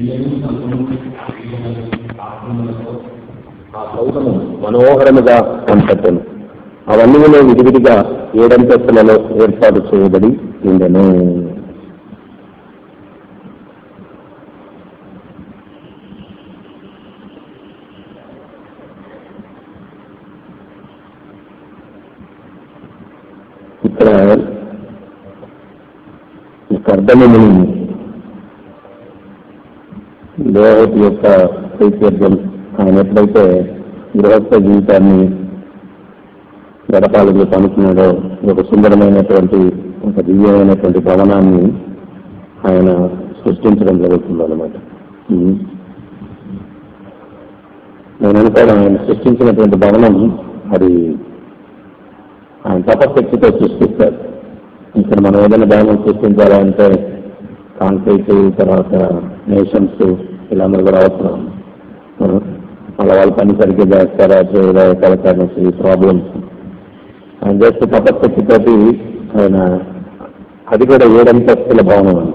ఆ సౌధము మనోహరముగా కనపట్టను అవన్నీ విడివిడిగా ఏడంతస్తులలో ఏర్పాటు చేయబడి ఉండెను ఇక్కడ ఈ కర్దముని దేవత యొక్క చైతన్యం ఆయన ఎప్పుడైతే గృహస్థ జీవితాన్ని గడపాలని చెప్పి అనుకున్నాడో ఒక సుందరమైనటువంటి ఒక దివ్యమైనటువంటి భవనాన్ని ఆయన సృష్టించడం జరుగుతుంది అనమాట నేను అనుకోవడం ఆయన సృష్టించినటువంటి భవనం అది ఆయన తపశక్తితో సృష్టిస్తారు ఇక్కడ మనం ఏదైనా భవనం సృష్టించాలంటే కాంక్రీట్ తర్వాత నేషన్స్ వీళ్ళందరూ కూడా అవసరం మళ్ళీ వాళ్ళ పని సరిగ్గా చేస్తారా చేయరా కలెక్టర్స్ ఈ ప్రాబ్లమ్స్ ఆయన చేస్తే తపశక్తితోటి ఆయన అది కూడా ఏడంతస్తుల భవనం అంట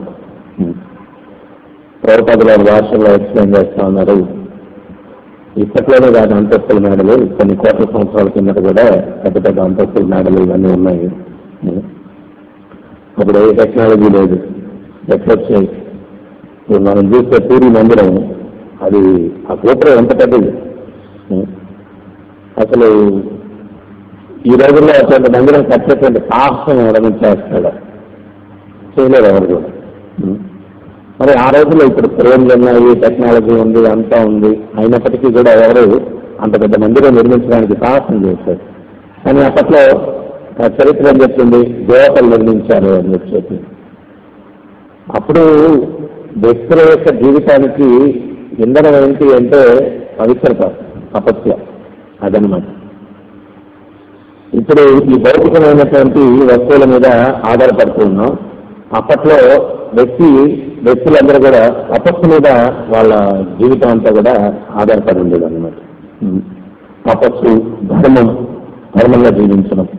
ప్రభుత్వ భాషలో ఎక్స్ప్లెయిన్ చేస్తా ఉన్నారు ఇప్పట్లోనే కాదు అంతస్తుల మేడలు కొన్ని కోట్ల సంవత్సరాల కిందట కూడా పెద్ద పెద్ద అంతస్తుల మేడలు ఇవన్నీ ఉన్నాయి అప్పుడు ఏ టెక్నాలజీ లేదు ఎట్లొచ్చాయి ఇప్పుడు మనం చూస్తే పూరి మందిరం అది ఆ గోపురం ఎంత పెద్దది అసలు ఈ రోజుల్లో అటువంటి మందిరం కట్టేటువంటి సాహసం ఎవరైనా చేస్తాడు చేయలేరు ఎవరు కూడా మరి ఆ రోజుల్లో ఇప్పుడు క్రేన్లు ఉన్నాయి టెక్నాలజీ ఉంది అంతా ఉంది అయినప్పటికీ కూడా ఎవరు అంత పెద్ద మందిరం నిర్మించడానికి సాహసం చేశారు కానీ అప్పట్లో ఆ చరిత్ర ఏం చెప్తుంది దేవతలు నిర్మించారు అని చెప్పి చెప్పి అప్పుడు వ్యక్తుల యొక్క జీవితానికి ఇంధనం ఏంటి అంటే పవిత్రత తపస్య అదనమాట ఇప్పుడు ఈ భౌతికమైనటువంటి వస్తువుల మీద ఆధారపడుతున్నాం అప్పట్లో వ్యక్తి వ్యక్తులందరూ కూడా తపస్సు మీద వాళ్ళ జీవితం అంతా కూడా ఆధారపడి ఉండేది అనమాట తపస్సు ధర్మం ధర్మంగా జీవించడం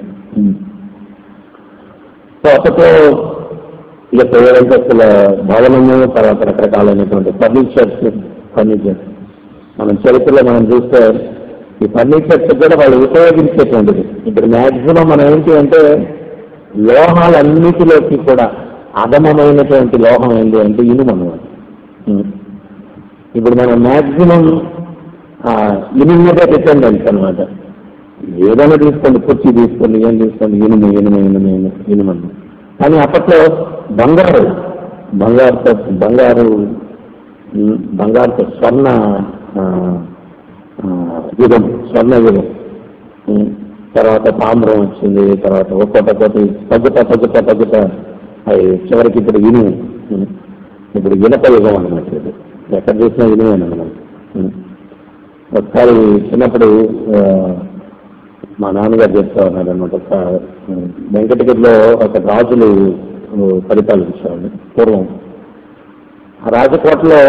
సో అప్పట్లో ఇక పేరంతస్తుల భవనము తర్వాత రకరకాలైనటువంటి ఫర్నిచర్స్ ఫర్నిచర్ మనం చరిత్రలో మనం చూస్తే ఈ ఫర్నిచర్స్ కూడా వాళ్ళు ఉపయోగించేటువంటిది ఇప్పుడు మ్యాక్సిమం మనం ఏంటి అంటే లోహాలన్నిటిలోకి కూడా అధమమైనటువంటి లోహం ఏంటి అంటే ఇనుము అన్నమాట ఇప్పుడు మనం మ్యాక్సిమం ఇనుము మీద డిపెండెన్స్ అనమాట ఏదైనా తీసుకోండి కుర్చీ తీసుకోండి ఏం తీసుకోండి ఇనుము ఇనుము ఇనుము ఇనుము ఇనుము అన్నమాట కానీ అప్పట్లో బంగారు బంగారుతో బంగారు బంగారుతో స్వర్ణ యుగం స్వర్ణ యుగం తర్వాత తామ్రం వచ్చింది తర్వాత ఒక్కొక్కటి తగ్గుతా తగ్గుతా తగ్గుతా అవి చివరికి ఇప్పుడు ఇనుము ఇప్పుడు ఇనప యుగం అన్నమాట ఇది ఎక్కడ చూసినా ఇనుమే అన్నమాట ఒకసారి చిన్నప్పుడు మా నాన్నగారు చెప్తా ఉన్నారు అనమాట ఒక వెంకటగిరిలో ఒక రాజులు పరిపాలించేవాళ్ళు పూర్వం ఆ రాజకోటలో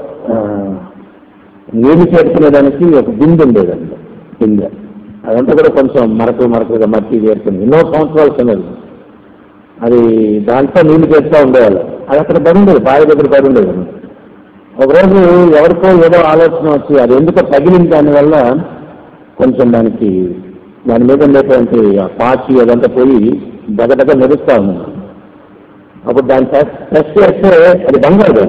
నీళ్లు చేరుకునేదానికి ఒక బిందె ఉండేదండి బిందె అదంతా కూడా కొంచెం మరకలు మరకలుగా మట్టి చేరుకుంది ఎన్నో సంవత్సరాల కిందది అది దాంట్లో నీళ్లు చేస్తూ ఉండేవాళ్ళు అది అక్కడ పడి ఉండేది బావి దగ్గర పడి ఉండేది ఒకరోజు ఎవరికో ఏదో ఆలోచన వచ్చి అది ఎందుకో తగిలింది దానివల్ల కొంచెం దానికి దాని మీద ఉండేటువంటి ఆ పాచి అదంతా పోయి దగ్గర మెరుస్తా ఉంది అప్పుడు దాన్ని ప్రెస్ చేస్తే అది బంగారు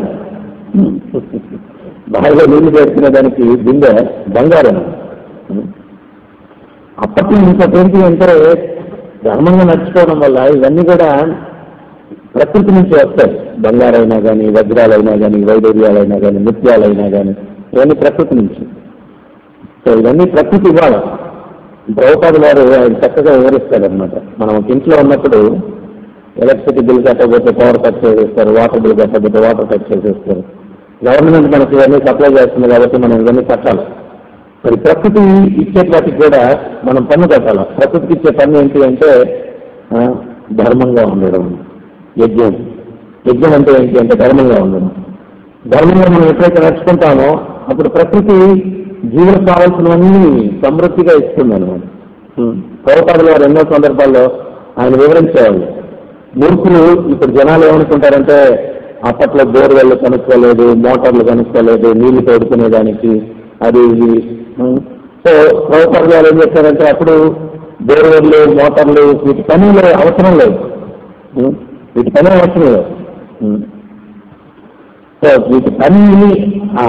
బాగా నీళ్లు చేసుకునే దానికి బిందె బంగారం అప్పట్లో ఇంకోటి ఏంటి అంటే ధర్మంగా నడుచుకోవడం వల్ల ఇవన్నీ కూడా ప్రకృతి నుంచి వస్తాయి బంగారైనా కానీ వజ్రాలైనా కానీ వైడూర్యాలైనా కానీ నృత్యాలైనా కానీ ఇవన్నీ ప్రకృతి నుంచి సో ఇవన్నీ ప్రకృతి ఇవ్వాలి ద్రౌపది వారు ఆయన చక్కగా వివరిస్తారనమాట మనం ఒక ఇంట్లో ఉన్నప్పుడు ఎలక్ట్రిసిటీ బిల్ కట్టకపోతే పవర్ కట్ చేసేస్తారు వాటర్ బిల్ కట్టకపోతే వాటర్ కట్ చేసేస్తారు గవర్నమెంట్ మనకి ఇవన్నీ సప్లై చేస్తుంది కాబట్టి మనం ఇవన్నీ కట్టాలి మరి ప్రకృతి ఇచ్చే వాటికి కూడా మనం పన్ను కట్టాలి ప్రకృతికి ఇచ్చే పన్ను ఏంటి అంటే ధర్మంగా ఉండడం యజ్ఞం యజ్ఞం అంటే ఏంటి అంటే ధర్మంగా ఉండడం ధర్మంగా మనం ఎప్పుడైతే నడుచుకుంటామో అప్పుడు ప్రకృతి జీవులకు కావాల్సినవన్నీ సమృద్ధిగా ఇస్తుంది అనమాట ప్రభుత్వాలు వారు ఎన్నో సందర్భాల్లో ఆయన వివరించేవాళ్ళు మూర్ఖులు ఇప్పుడు జనాలు ఏమనుకుంటారంటే అప్పట్లో బోర్వెల్ కనుక్కోలేదు మోటార్లు కనుక్కోలేదు నీళ్లు తోడుకునేదానికి అది ఇది ఉం. సో ప్రభుత్వం గారు ఏం చేశారంటే అప్పుడు బోర్వెల్లు మోటార్లు వీటి పనులు అవసరం లేదు ఉం. వీటి పని అవసరం లేదు ఉం. సో వీటి పని ఆ,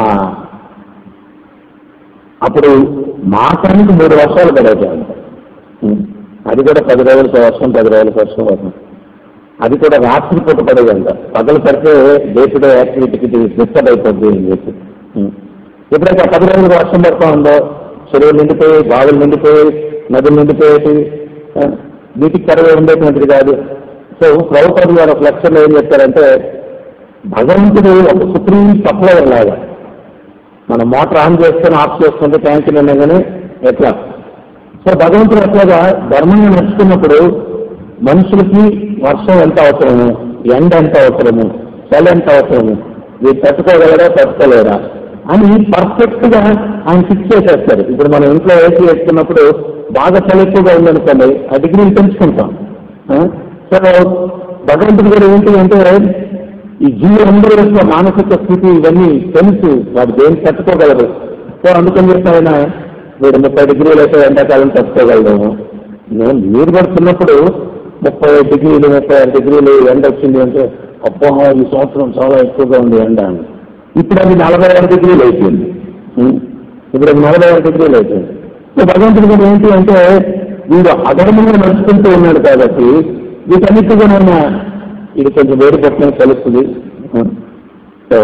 అప్పుడు మాసానికి మూడు వర్షాలు పడేటాయంట ఉం. అది కూడా పది రోజులకు వర్షం పది రోజులకు వర్షం వర్షం అది కూడా రాత్రి పూట పడేదంట పగలు పడితే డే టు డే యాక్టివిటీకి డిస్టర్బ్ అయిపోద్ది అని చెప్పి ఉం. ఎప్పుడైతే ఆ పది రోజులకు వర్షం పడుతూ ఉందో చెరువులు నిండిపోయి బావులు నిండిపోయి నదులు నిండిపోయేటి ఆ, నీటికి కరువు ఉండేటువంటిది కాదు సో ప్రభుత్వం గారు ఒక లక్ష్యంలో ఏం చెప్పారంటే భగవంతుడు ఒక సుప్రీం సప్లయర్ లాగా మన మోటార్ ఆన్ చేసుకొని ఆఫ్ చేసుకుంటే ట్యాంక్ నిండగానే ఎట్లా సో భగవంతుడు ఎట్లాగా ధర్మంగా నడుచుకున్నప్పుడు మనుషులకి వర్షం ఎంత అవసరము ఎండ ఎంత అవసరము చలి ఎంత అవసరము వీరు తట్టుకోగలరా తట్టుకోలేరా అని పర్ఫెక్ట్ గా ఆయన ఫిక్స్ చేసేస్తారు ఇప్పుడు మనం ఇంట్లో ఏసీ వేసుకున్నప్పుడు బాగా చలి ఎక్కువగా ఉందనుకోండి ఆ డిగ్రీని పెంచుకుంటాం ఆ? సో భగవంతుడు కూడా ఏంటి అంటే ఈ జీవులందరూ యొక్క మానసిక స్థితి ఇవన్నీ తెలుసు వాడు దేన్ని తట్టుకోగలరు సో అందుకని చెప్పి ఆయన వీడు ముప్పై డిగ్రీలు అయితే ఎండాకాలం తట్టుకోగలము నేను నీరు పడుతున్నప్పుడు ముప్పై డిగ్రీలు ముప్పై ఆరు డిగ్రీలు ఎండ వచ్చింది అంటే అబ్బా ఈ సంవత్సరం చాలా ఎక్కువగా ఉంది ఎండ అని ఇప్పుడు అది నలభై ఆరు డిగ్రీలు అయిపోయింది ఉం? ఇప్పుడు అది నలభై ఆరు డిగ్రీలు అయిపోయింది సో భగవంతుడు కూడా ఏంటి అంటే వీడు అధర్మంగా నడుచుకుంటూ ఉన్నాడు కాబట్టి వీటన్నిటి కూడా ఇది కొంచెం వేడి పట్టిన తెలుస్తుంది ఉం? సో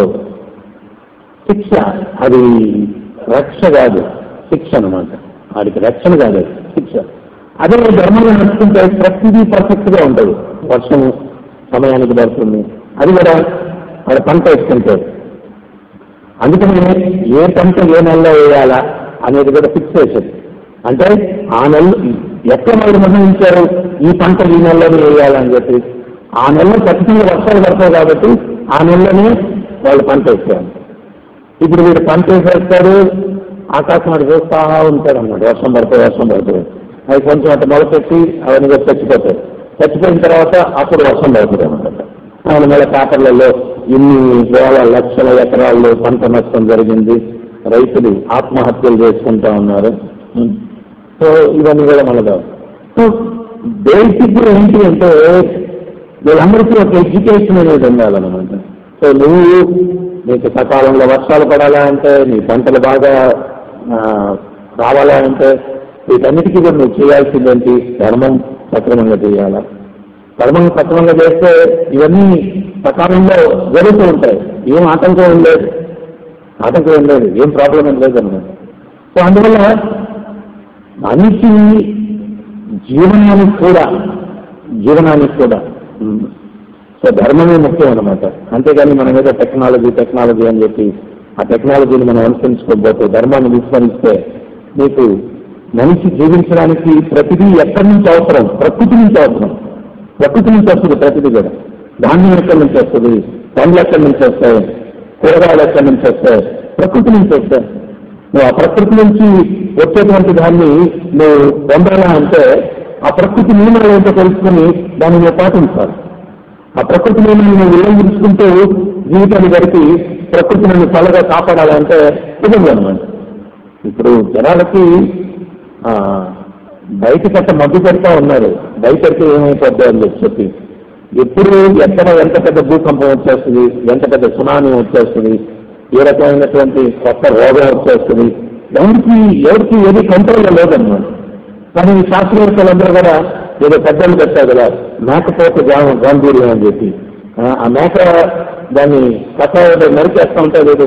శిక్ష అది రక్ష కాదు శిక్ష అనమాట వాడికి రక్షణ కాదు అది శిక్ష అదే ధర్మంగా నడుచుకుంటే ప్రతిదీ పర్ఫెక్ట్ గా ఉంటుంది వర్షం సమయానికి పడుతుంది అది కూడా వాడు పంట వేసుకుంటాడు అందుకని ఏ పంట ఏ నెలలో వేయాలా అనేది కూడా ఫిక్స్ చేసేది అంటే ఆ నెల ఎక్కడ వాళ్ళు నిర్ణయించారు ఈ పంట ఈ నెలలోనే వేయాలని చెప్పి ఆ నెలలో ఖచ్చితంగా వర్షాలు పడతాయి కాబట్టి ఆ నెలలోనే వాళ్ళు పంట వేసారు ఇప్పుడు వీడు పంట వేసేస్తారు ఆకాశం అటు చూస్తా ఉంటాడు అన్నమాట వర్షం పడుతుంది వర్షం పడుతుంది అవి కొంచెం అటు మొదలుపెట్టి అవన్నీ కూడా చచ్చిపోతాయి చచ్చిపోయిన తర్వాత అప్పుడు వర్షం పడుతుంది అనమాట ఆయన మళ్ళీ పేపర్లలో ఇన్ని వేల లక్షల ఎకరాల్లో పంట నష్టం జరిగింది రైతులు ఆత్మహత్యలు చేసుకుంటా ఉన్నారు ఉం. సో ఇవన్నీ కూడా మనకు సో బేసిక్ ఏంటి అంటే వీళ్ళందరికీ ఒక ఎడ్యుకేషన్ అనేది ఉండాలన్నమాట సో నువ్వు నీకు సకాలంలో వర్షాలు పడాలా అంటే నీ పంటలు బాగా ఆ, రావాలా అంటే వీటన్నిటికీ కూడా నువ్వు చేయాల్సిందేంటి ధర్మం సక్రమంగా చేయాలా ధర్మం సక్రమంగా చేస్తే ఇవన్నీ సకాలంలో జరుగుతూ ఉంటాయి ఏం ఆటంకం ఏం లేదు ఆటంకం ఏం లేదు ఏం ప్రాబ్లం ఏం లేదు అన్నమాట సో అందువల్ల మనిషి జీవనానికి కూడా జీవనానికి కూడా ఉమ్, సో ధర్మమే ముఖ్యం అన్నమాట అంతేగాని మనం ఏదో టెక్నాలజీ టెక్నాలజీ అని చెప్పి ఆ టెక్నాలజీని మనం అనుసరించుకోకపోతే ధర్మాన్ని విస్మరిస్తే నీకు మనిషి జీవించడానికి ప్రతిదీ ఎక్కడి నుంచి అవసరం ప్రకృతి నుంచి అవసరం ప్రకృతి నుంచి వస్తుంది ప్రతిదీ కూడా ధాన్యం ఎక్కడి నుంచి వస్తుంది పండ్లు ఎక్కడి నుంచి వస్తాయి కూరగాయలు ఎక్కడి నుంచి వస్తాయి ప్రకృతి నుంచి వస్తాయి నువ్వు ఆ ప్రకృతి నుంచి వచ్చేటువంటి దాన్ని నువ్వు పొందాలా అంటే ఆ ప్రకృతి నియమాలు ఏంటో తెలుసుకుని దాన్ని నువ్వు పాటించాలి ఆ ప్రకృతి నియమాన్ని నువ్వు ఉల్లంఘించుకుంటూ జీవితాన్ని గడిపి ప్రకృతిని నువ్వు చల్లగా కాపాడాలంటే నిజంగా అనమాట ఇప్పుడు జనాలకి ఆ, బయట కట్ట మధ్య పెడతా ఉన్నారు బయట పెడితే ఏమైపోద్ది అని చెప్పి చెప్పి ఎప్పుడు ఎక్కడ ఎంత పెద్ద భూకంపం వచ్చేస్తుంది ఎంత పెద్ద సునామీ వచ్చేస్తుంది ఏ రకమైనటువంటి కొత్త రోగం వచ్చేస్తుంది దానికి ఎవరికి ఏది కంట్రోల్లో లేదన్నమాట కానీ ఈ శాస్త్రవేత్తలందరూ కూడా ఏదో పెద్దలు పెట్టారు కదా మేకపోతే గా- గాంభీర్యం అని చెప్పి ఆ, ఆ మేక దాన్ని కథ నరికేస్తా ఉంటే లేదు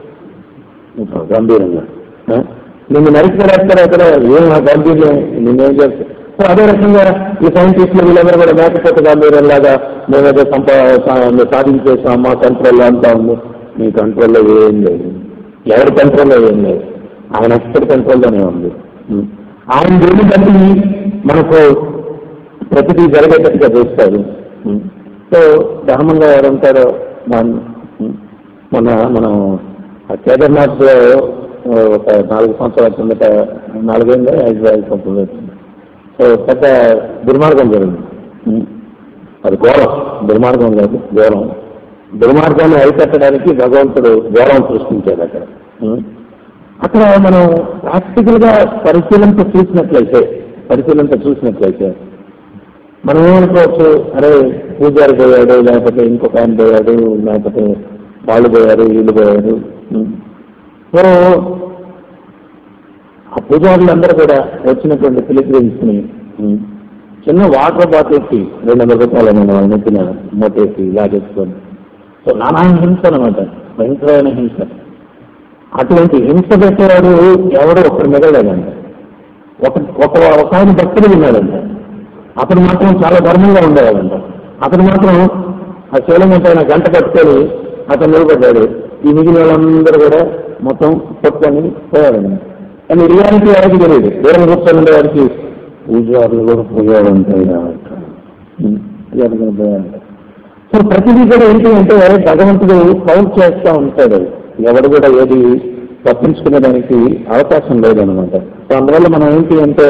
గంభీరంగా ఆ? నిన్ను నరికిరేస్తారు అక్కడ ఏం ఆ గంభీర్యం నిన్నేం చేస్తారు సో అదే రకంగా ఈ సైంటిస్టులు వీళ్ళందరూ కూడా మేకపోతే గంభీర్యం లాగా మేమేదో సంప సా- సాధించేసాం మా కంట్రోల్లో అంతా ఉంది మీ కంట్రోల్లో ఏం లేదు ఎవరి కంట్రోల్లో ఏం లేదు ఆయన ఎక్కడి కంట్రోల్లోనే ఉంది ఉం. ఆయన దేని బట్టి మనకు ప్రతిదీ జరిగేటట్టుగా చేస్తారు ఉం. సో ధర్మంగా ఎవరు ఉంటారో మన ఉం. మన మనం ఆ కేదార్నాథ్ లో ఒక నాలుగు సంవత్సరాల కిందట నాలుగైందా ఐదు ఐదు సంవత్సరాలు వచ్చింది సో పెద్ద దుర్మార్గం జరిగింది ఉం. అది ఘోరం దుర్మార్గం కాదు ఘోరం దుర్మార్గాన్ని అరికట్టడానికి భగవంతుడు గౌరవం సృష్టించాడు అక్కడ ఉం? అక్కడ మనం ప్రాక్టికల్ గా పరిశీలనతో చూసినట్లయితే పరిశీలనతో చూసినట్లయితే మనం ఏమనుకోవచ్చు అరే పూజారి పోయాడు లేకపోతే ఇంకొక ఆయన పోయాడు లేకపోతే వాళ్ళు పోయారు వీళ్ళు పోయారు ఉం. సో ఆ పూజారులందరూ కూడా వచ్చినటువంటి పిలిగ్రిమ్స్ ని ఉం, చిన్న వాటర్ బాటిల్కి రెండు వందల రూపాయలు మనం నెత్తిన మూటేసి లాగేసుకొని సో నానా హింస అనమాట భయంకరమైన హింస అటువంటి హింస పెట్టేవాడు ఎవడో ఒకరి మిగలలేదంట ఒక ఒక ఒక ఆయన భక్తుడు ఉన్నాడంట అతను మాత్రం చాలా ధర్మంగా ఉండేవాడంట అతను మాత్రం ఆ శైలం పైన గంట కట్టుకొని అతను నిలబడ్డాడు ఈ మిగిలిన వాళ్ళందరూ కూడా మొత్తం కొట్టుకొని పోయాడండి కానీ రియాలిటీ ఎవరికి తెలియదు దూరం కూర్చొని ఉండేవాడికి పూజారులు కూడా పోయాడు ఉంటాయి పోయాడు సో ప్రతిదీ కూడా ఏంటి అంటే భగవంతుడు కౌంట్ చేస్తూ ఉంటాడు ఎవడు కూడా ఏది తప్పించుకునేదానికి అవకాశం లేదనమాట సో అందువల్ల మనం ఏంటి అంటే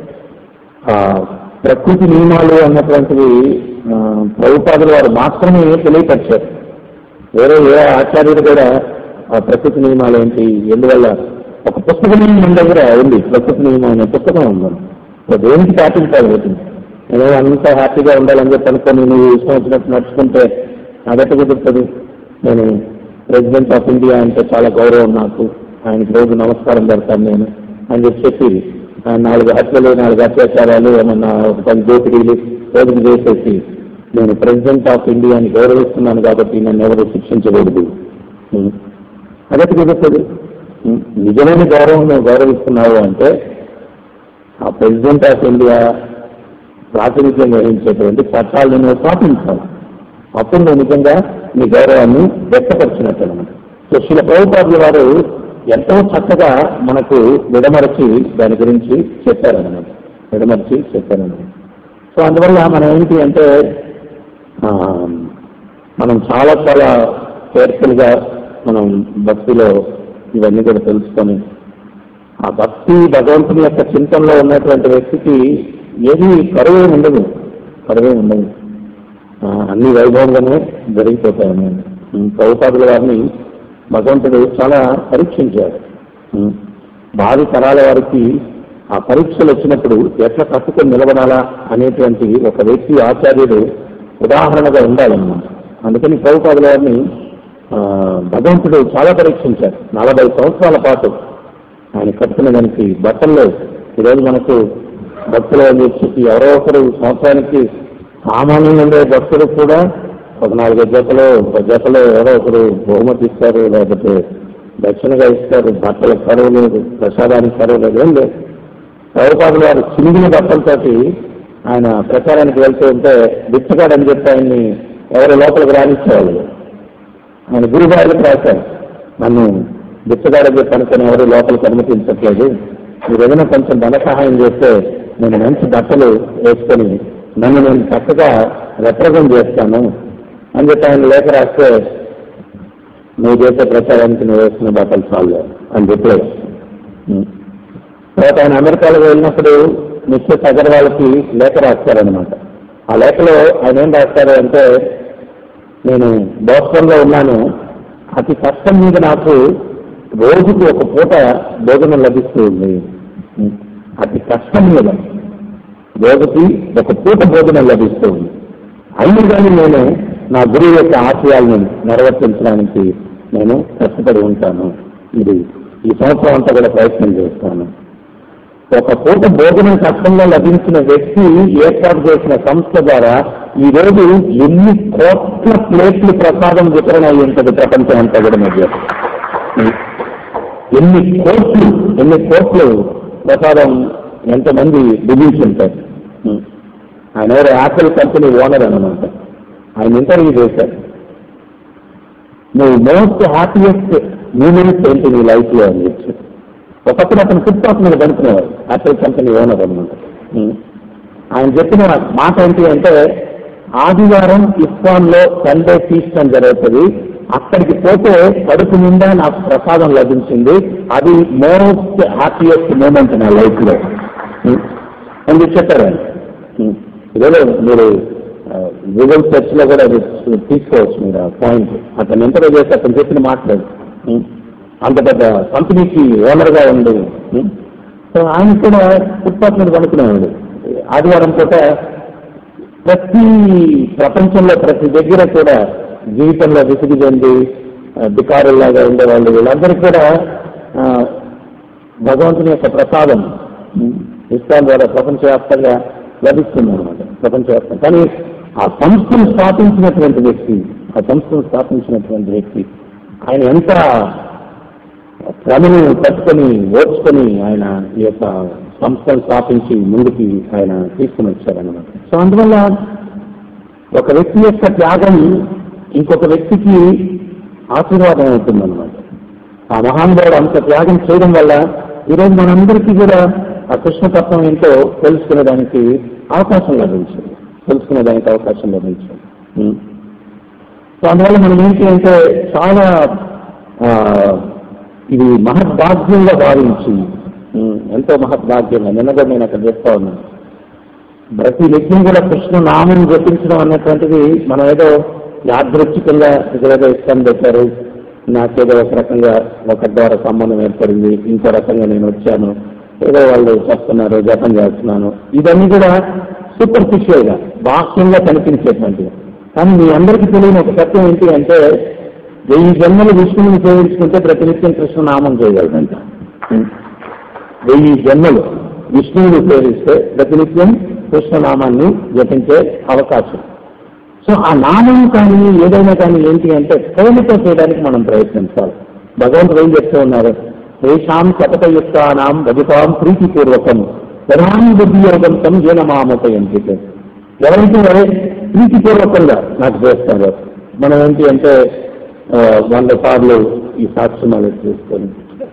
ఆ ప్రకృతి నియమాలు అన్నటువంటివి ఆ, ప్రభుపాదుల వారు మాత్రమే తెలియపరిచారు వేరే ఏ ఆచార్యుడు కూడా ఆ ప్రకృతి నియమాలు ఏంటి ఎందువల్ల ఒక పుస్తకం మన దగ్గర ఉంది ప్రకృతి నియమం అనే పుస్తకం ఉంది సో దేనికి పాటించాలి వీటిని నేను అంత హ్యాపీగా ఉండాలని చెప్పి అనుకొని నువ్వు ఇష్టం వచ్చినట్టు నడుచుకుంటే అదెట్ట కుదురుతుంది నేను ప్రెసిడెంట్ ఆఫ్ ఇండియా అంటే చాలా గౌరవం నాకు ఆయనకి రోజు నమస్కారం పెడతాను నేను అని చెప్పి చెప్పి ఆయన నాలుగు హత్యలు నాలుగు అత్యాచారాలు ఏమన్నా ఒక పది దోపిడీలు రోజులు చేసేసి నేను ప్రెసిడెంట్ ఆఫ్ ఇండియాని గౌరవిస్తున్నాను కాబట్టి నన్ను ఎవరు శిక్షించకూడదు ఉం. అదొకటి కుదురుతుంది ఉం. నిజమైన గౌరవం నువ్వు గౌరవిస్తున్నావు అంటే ఆ ప్రెసిడెంట్ ఆఫ్ ఇండియా ప్రాతినిధ్యం వహించేటువంటి చట్టాలను నువ్వు పాటించాలి అప్పుడు నువ్వు నిజంగా నీ గౌరవాన్ని వ్యక్తపరిచినట్టు అనమాట సో శిల ప్రభుపాదుల వారు ఎంతో చక్కగా మనకు విడమరచి దాని గురించి చెప్పారనమాట విడమరచి చెప్పారనమాట సో అందువల్ల మనం ఏంటి అంటే ఆ, మనం చాలా చాలా కేర్ఫుల్ గా మనం భక్తిలో ఇవన్నీ కూడా తెలుసుకొని ఆ భక్తి భగవంతుని యొక్క చింతనలో ఉన్నటువంటి వ్యక్తికి ఏది కరువే ఉండదు కరువే ఉండదు ఆ, అన్ని వైభవంగానే జరిగిపోతాయి అన్నమాట. ఉం, ప్రభుపాదుల వారిని భగవంతుడు చాలా పరీక్షించాడు ఉం, భావి తరాల వారికి ఆ పరీక్షలు వచ్చినప్పుడు ఎట్లా తట్టుకొని నిలబడాలా అనేటువంటి ఒక వ్యక్తి ఆచార్యుడు ఉదాహరణగా ఉండాలన్నమాట అందుకని ప్రభుపాదుల వారిని ఆ, భగవంతుడు చాలా పరీక్షించారు నలభై సంవత్సరాల పాటు ఆయన కట్టుకున్న దానికి బట్టల్లో ఈరోజు మనకు భక్తులు అని చెప్పి ఎవరో ఒకరు సంవత్సరానికి సామాన్యంగా ఉండే భక్తులు కూడా ఒక నాలుగు జతలు ఒక జతలో ఎవరో ఒకరు బహుమతి ఇస్తారు లేకపోతే దక్షిణగా ఇస్తారు బట్టల కరువు లేదు ప్రసాదానికి కరువు లేదు ఏం లేదు ప్రభుపాదులు వారు చిరిగిన బట్టలతోటి ఆయన ప్రచారానికి వెళ్తూ ఉంటే బిచ్చగాడని చెప్పి ఆయన్ని ఎవరు లోపలికి రానిచ్చేవాళ్ళు ఆయన గురుగారికి రాశారు నన్ను బిచ్చగాడని చెప్పి అనుకుని ఎవరు లోపలికి అనుమతించట్లేదు మీరు ఏదైనా కొంచెం ధన సహాయం చేస్తే నేను మంచి బట్టలు వేసుకొని నన్ను నేను చక్కగా రిప్రజెంట్ చేస్తాను అని చెప్పి ఆయన లేఖ రాస్తే నువ్వు చేసే ప్రచారానికి నువ్వు వేసుకున్న బట్టలు చాలు అని చెప్పలేదు తర్వాత ఆయన అమెరికాలో వెళ్ళినప్పుడు మిస్సెస్ అగర్వాల్కి లేఖ రాస్తారనమాట ఆ లేఖలో ఆయన ఏం రాస్తారు అంటే నేను బోస్టన్లో ఉన్నాను అతి కష్టం మీద నాకు రోజుకి ఒక పూట భోజనం లభిస్తూ ఉంది అతి కష్టం మీద రోజుకి ఒక పూట భోజనం లభిస్తూ ఉంది అయినా కానీ నేను నా గురువు యొక్క ఆశయాలను నెరవేర్తించడానికి నేను కష్టపడి ఉంటాను ఇది ఈ సంవత్సరం అంతా కూడా ప్రయత్నం చేస్తాను ఒక పూట భోజనం కష్టంగా లభించిన వ్యక్తి ఏర్పాటు చేసిన సంస్థ ద్వారా ఈ రోజు ఎన్ని కోట్ల ప్లేట్లు ప్రసాదం వితరణ అయి ఉంటుంది ప్రపంచం అంతా కూడా మధ్య ఎన్ని కోట్లు ఎన్ని కోట్లు ప్రసాదం ఎంతమంది బిజినెస్ ఉంటారు ఆయన ఎవరు యాపిల్ కంపెనీ ఓనర్ అన్నమాట ఆయన ఇంటర్వ్యూ చేశారు నువ్వు మోస్ట్ హ్యాపీయెస్ట్ మూమెంట్స్ ఏంటి నీ లైఫ్ లో అని చెప్పి ఒకప్పుడు అతను ఫుట్పాత్ మీద పడుతున్నారు యాపిల్ కంపెనీ ఓనర్ అనమాట ఆయన చెప్పిన మాట ఏంటి అంటే ఆదివారం ఇస్కాన్ లో సండే ఫీస్ట్ అని జరుగుతుంది అక్కడికి పోతే కడుపు నిండా నాకు ప్రసాదం లభించింది అది మోస్ట్ హ్యాపీయెస్ట్ మూమెంట్ నా లైఫ్ లో అని చెప్పి చెప్పారు ఆయన ఇదేదో మీరు గూగుల్ సెర్చ్ లో కూడా అది తీసుకోవచ్చు మీరు ఆ పాయింట్ అతను ఇంటర్వ్యూ చేసి అతను చెప్పిన మాట్లాడు అంత పెద్ద కంపెనీకి ఓనర్ గా ఉండి ఉం? సో ఆయన కూడా ఫుట్పాత్ మీద పడుకునేవాడు ఆదివారం పూట ప్రతి ప్రపంచంలో ప్రతి దగ్గర కూడా జీవితంలో విసిగి చెంది ఆ, బికారుల్లాగా ఉండేవాళ్ళు వీళ్ళందరికీ కూడా ఆ, భగవంతుని యొక్క ప్రసాదం ఉం, ఇస్లాం ద్వారా ప్రపంచవ్యాప్తంగా లభిస్తుంది అనమాట ప్రపంచవ్యాప్తంగా కానీ ఆ సంస్థను స్థాపించినటువంటి వ్యక్తి ఆ సంస్థను స్థాపించినటువంటి వ్యక్తి ఆయన ఎంత శ్రమను పట్టుకొని ఓర్చుకొని ఆయన ఈ యొక్క సంస్థను స్థాపించి ముందుకి ఆయన తీసుకుని వచ్చారనమాట సో అందువల్ల ఒక వ్యక్తి యొక్క త్యాగం ఇంకొక వ్యక్తికి ఆశీర్వాదం అవుతుందన్నమాట ఆ మహానుభావుడు అంత త్యాగం చేయడం వల్ల ఈరోజు మనందరికీ కూడా ఆ కృష్ణతత్వం ఏంటో తెలుసుకునేదానికి అవకాశం లభించింది తెలుసుకునేదానికి అవకాశం లభించింది ఉం. సో అందువల్ల మనం ఏంటి అంటే చాలా ఆ, ఇది మహద్భాగ్యంగా భావించి ఉం, ఎంతో మహద్భాగ్యంగా నిన్న కూడా నేను అక్కడ చెప్తా ఉన్నాను ప్రతి నిత్యం కూడా కృష్ణ నామం జపించడం అనేటువంటిది మనం ఏదో యాదృచ్ఛికంగా ఇదేదో ఇష్టం పెట్టారు నాకేదో ఒక రకంగా ఒక ద్వారా సంబంధం ఏర్పడింది ఇంకో రకంగా నేను వచ్చాను ఏదో వాళ్ళు చెప్తున్నారు జపం చేస్తున్నాను ఇవన్నీ కూడా సూపర్ఫిషియల్ గా బాహ్యంగా కనిపించేటువంటివి కానీ మీ అందరికీ తెలియని ఒక సత్యం ఏంటి అంటే వెయ్యి జన్మలు విష్ణువుని సేవించుకుంటే ప్రతినిత్యం కృష్ణ నామం చేయగలరంట వెయ్యి జన్మలు విష్ణువుని సేవిస్తే ప్రతినిత్యం కృష్ణనామాన్ని జపించే అవకాశం సో ఆ నామం కానీ ఏదైనా కానీ ఏంటి అంటే ప్రేమతో చేయడానికి మనం ప్రయత్నించాలి భగవంతుడు ఏం చెప్తూ ఉన్నారు తేషాం శపథయుక్తానాం భజతాం ప్రీతిపూర్వకం ప్రధాన బుద్ధి యోగం తం జనమామతయంతి ఎవరైతే ప్రీతిపూర్వకంగా నాకు చేస్తారు మనం ఏంటి అంటే ఆ, వంద సార్లు ఈ సాక్ష్యమాలు చేసుకొని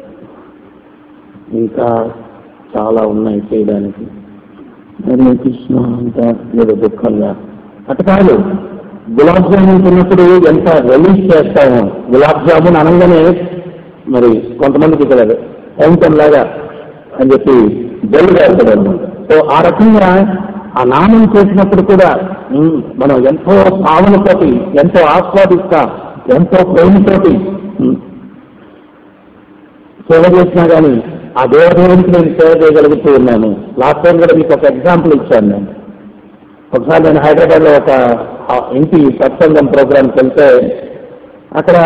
ఇంకా చాలా ఉన్నాయి చేయడానికి మరి కృష్ణ అంతా ఏదో దుఃఖంగా అటు కాదు గులాబ్ జామున్ తిన్నప్పుడు ఎంత రిలీజ్ చేస్తామో గులాబ్ జామున్ అనగానే మరి కొంతమందికి ఇక్కడ ఎంతం లాగా అని చెప్పి జల్లు వేస్తారు అనమాట సో ఆ రకంగా ఆ నామం చేసినప్పుడు కూడా ఉమ్, మనం ఎంతో భావనతోటి ఎంతో ఆస్వాదిస్తా ఎంతో ప్రేమతోటి ఉమ్, సేవ చేసినా కానీ ఆ దేవదేవునికి నేను సేవ చేయగలుగుతూ ఉన్నాను లాస్ట్ టైం కూడా మీకు ఒక ఎగ్జాంపుల్ ఇచ్చాను నేను ఒకసారి నేను హైదరాబాద్ లో ఒక ఆ ఇంటి సత్సంగం ప్రోగ్రామ్కి వెళ్తే అక్కడ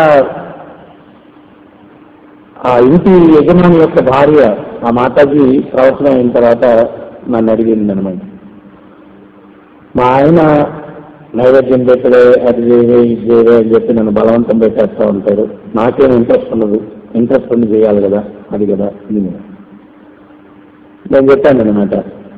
ఆ ఇంటి యజమాని యొక్క భార్య ఆ మాతాజీ ప్రవచనం అయిన తర్వాత నన్ను అడిగింది అనమాట మా ఆయన నైవేద్యం పెట్టలే అది చేయవే ఇది చేయవే అని చెప్పి నన్ను బలవంతం పెట్టేస్తూ ఉంటారు నాకేం ఇంట్రెస్ట్ ఉండదు ఇంట్రెస్ట్ ఉంది చేయాలి కదా అది కదా ఇది కదా. నేను చెప్పాను అనమాట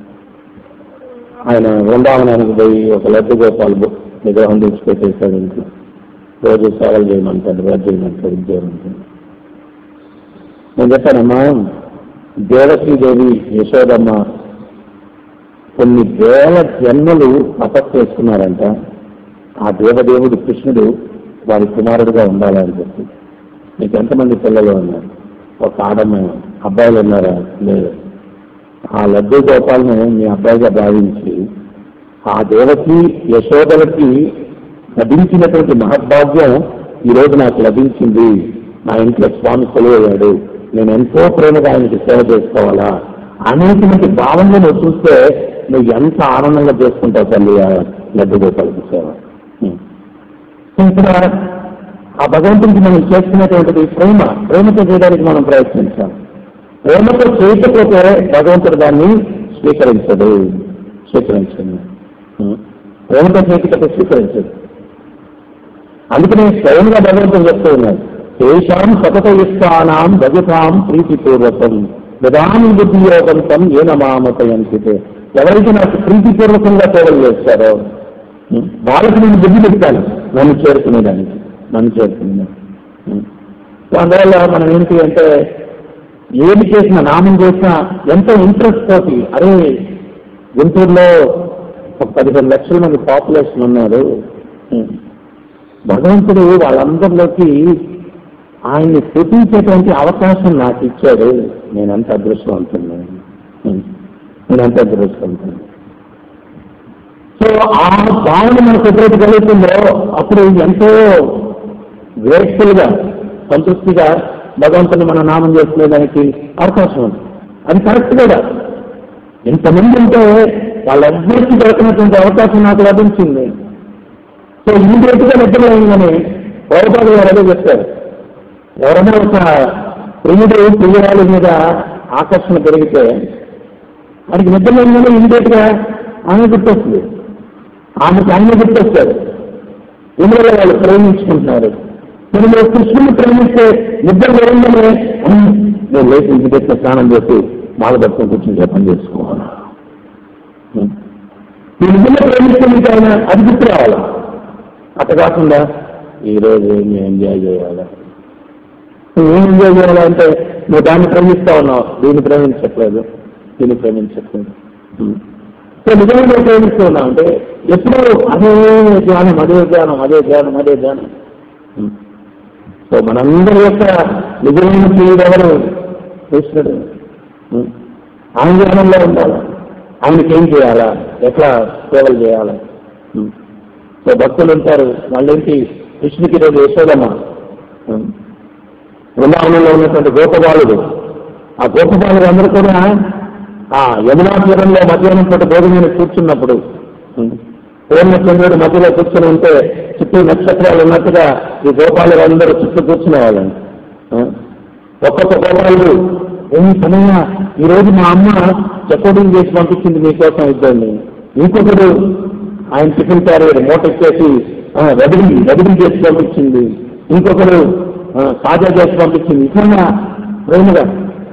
ఆయన వృందావనానికి పోయి ఒక లడ్డు గోపాల్ బు- విగ్రహం తెచ్చిపెట్టేశాడు ఇంట్లో రోజు సేవలు చేయమంటాడు రోజు చేయమంటాడు ఇది చేయమంటాడు నేను చెప్పానమ్మా దేవకీదేవి యశోదమ్మ కొన్ని వేల జన్మలు తపస్సు చేసుకున్నారంట ఆ దేవదేవుడు కృష్ణుడు వారి కుమారుడుగా ఉండాలని చెప్పి మీకు ఎంతమంది పిల్లలు ఉన్నారు ఒక ఆడమ్మాయి అబ్బాయిలు ఉన్నారా లేదు ఆ లడ్డూ గోపాలను మీ అబ్బాయిగా భావించి ఆ దేవకి యశోదలకి లభించినటువంటి మహద్భాగ్యం ఈ రోజు నాకు లభించింది నా ఇంట్లో స్వామి కొలువయ్యాడు నేను ఎంతో ప్రేమగా ఆయనకి సేవ చేసుకోవాలా అనేటువంటి భావనలో నువ్వు చూస్తే నువ్వు ఎంత ఆనందంగా చేసుకుంటావు తల్లి ఆ లడ్డు గోపాలకి సేవ ఉం. సో ఇక్కడ ఆ భగవంతుడికి మనం చేసుకునేటువంటిది ప్రేమ ప్రేమతో చేయడానికి మనం ప్రయత్నించాం ప్రేమతో చేయకపోతే భగవంతుడు దాన్ని స్వీకరించడు స్వీకరించడు ఉం. ప్రేమతో చేయకపోతే స్వీకరించడు అందుకనే స్వయంగా భగవంతుడు చెప్తూ ఉన్నాడు తేషాం సతతయుక్తానాం భజతాం ప్రీతిపూర్వకం ప్రధాని బుద్ధి యోగంతం ఏ నమామతయంతితే ఎవరైతే నాకు ప్రీతిపూర్వకంగా సేవలు చేస్తారో ఉం, వాళ్ళకి నేను బుద్ధి పెట్టాను నన్ను చేరుకునేదానికి నన్ను చేరుకునేదానికి ఉం. సో అందువల్ల మనం ఏంటి అంటే ఏది చేసినా నామం చేసినా ఎంతో ఇంట్రెస్ట్ తోటి అరే గుంటూరులో ఒక పదిహేను లక్షల మంది పాపులేషన్ ఉన్నారు ఉం. భగవంతుడు వాళ్ళందరిలోకి ఆయన్ని స్థుతించేటువంటి అవకాశం నాకు ఇచ్చాడు నేను ఎంత అదృష్టవంతున్నాను నేను ఎంత అదృష్టవంతున్నాను సో ఆ భావన మనకు ఎప్పుడైతే కలుగుతుందో అప్పుడు ఎంతో గ్రేట్ఫుల్ గా సంతృప్తిగా భగవంతుని మన నామం చేసుకునేదానికి అవకాశం ఉంది అది కరెక్ట్ కూడా ఇంతమంది ఉంటే వాళ్ళెవ్వరికి దొరకనటువంటి అవకాశం నాకు లభించింది సో ఇమీడియట్ గా నిద్ర అయిందని పౌరపాలు గారు అదే చెప్తారు ఎవరైనా ఒక ప్రియుడు ప్రియురాలి మీద ఆకర్షణ పెరిగితే వాడికి నిద్ర లేని ఇమీడియట్ గా ఆమె గుర్తొస్తుంది ఆమెకు ఆయన గుర్తొస్తారు ఎందువల్ల వాళ్ళు ప్రేమించుకుంటున్నారు మరి మీరు కృష్ణుని ప్రేమిస్తే నిద్ర లేదంగానే "ఉమ్, నేను లేచి ఇమీడియట్ గా స్నానం చేసి మాల పట్టుకుని కూర్చొని జపం చేసుకోవాలి ఉమ్. మీరు నిజంగా ప్రేమిస్తే మీకు ఆయన అది గుర్తు రావాలా అట్ట కాకుండా ఈ రోజు ఏమి ఎంజాయ్ చేయాలి నువ్వు ఏం ఎంజాయ్ చేయాలంటే నువ్వు దాన్ని ప్రేమిస్తా ఉన్నావు దీన్ని ప్రేమించట్లేదు దీన్ని ప్రేమించట్లేదు ఉమ్. సో నిజంగా నువ్వు ప్రేమిస్తూ ఉన్నావు అంటే ఎప్పుడూ అదే ధ్యానం అదే ధ్యానం అదే ధ్యానం అదే ధ్యానం ఉమ్. సో మనందరి యొక్క నిజమైన ప్రియుడు ఎవరు కృష్ణుడు ఉమ్. ఆయన ధ్యానంలో ఉండాలి ఆయనకి ఏం చేయాలా ఎట్లా సేవలు చేయాలా ఉమ్. సో భక్తులు ఉంటారు వాళ్ళేంటి కృష్ణుకి రోజు యశోదమ్మ ఉమ్. బృందావనంలో ఉన్నటువంటి గోపబాలుడు ఆ గోపబాలుడు అందరూ కూడా ఆ యమునా తీరంలో మధ్యాహ్నం పూట భోజనం కూర్చున్నప్పుడు పూర్ణచంద్రుడు మధ్యలో కూర్చుని ఉంటే చుట్టూ నక్షత్రాలు ఉన్నట్టుగా ఈ గోపాలు అందరూ చుట్టూ కూర్చునే వాళ్ళని ఒక్కొక్క గోపాలుడు ఏమి సమయ ఈ రోజు మా అమ్మ చెకోడింగ్ చేసి పంపించింది మీకోసం ఇద్దండి ఇంకొకడు ఆయన టిఫిన్ క్యారియర్ మూట ఎక్కేసి రెడీ రెడీ చేసి పంపించింది ఇంకొకడు ఆ, తాజా చేసి పంపించింది ఇట్లా ప్రేమగా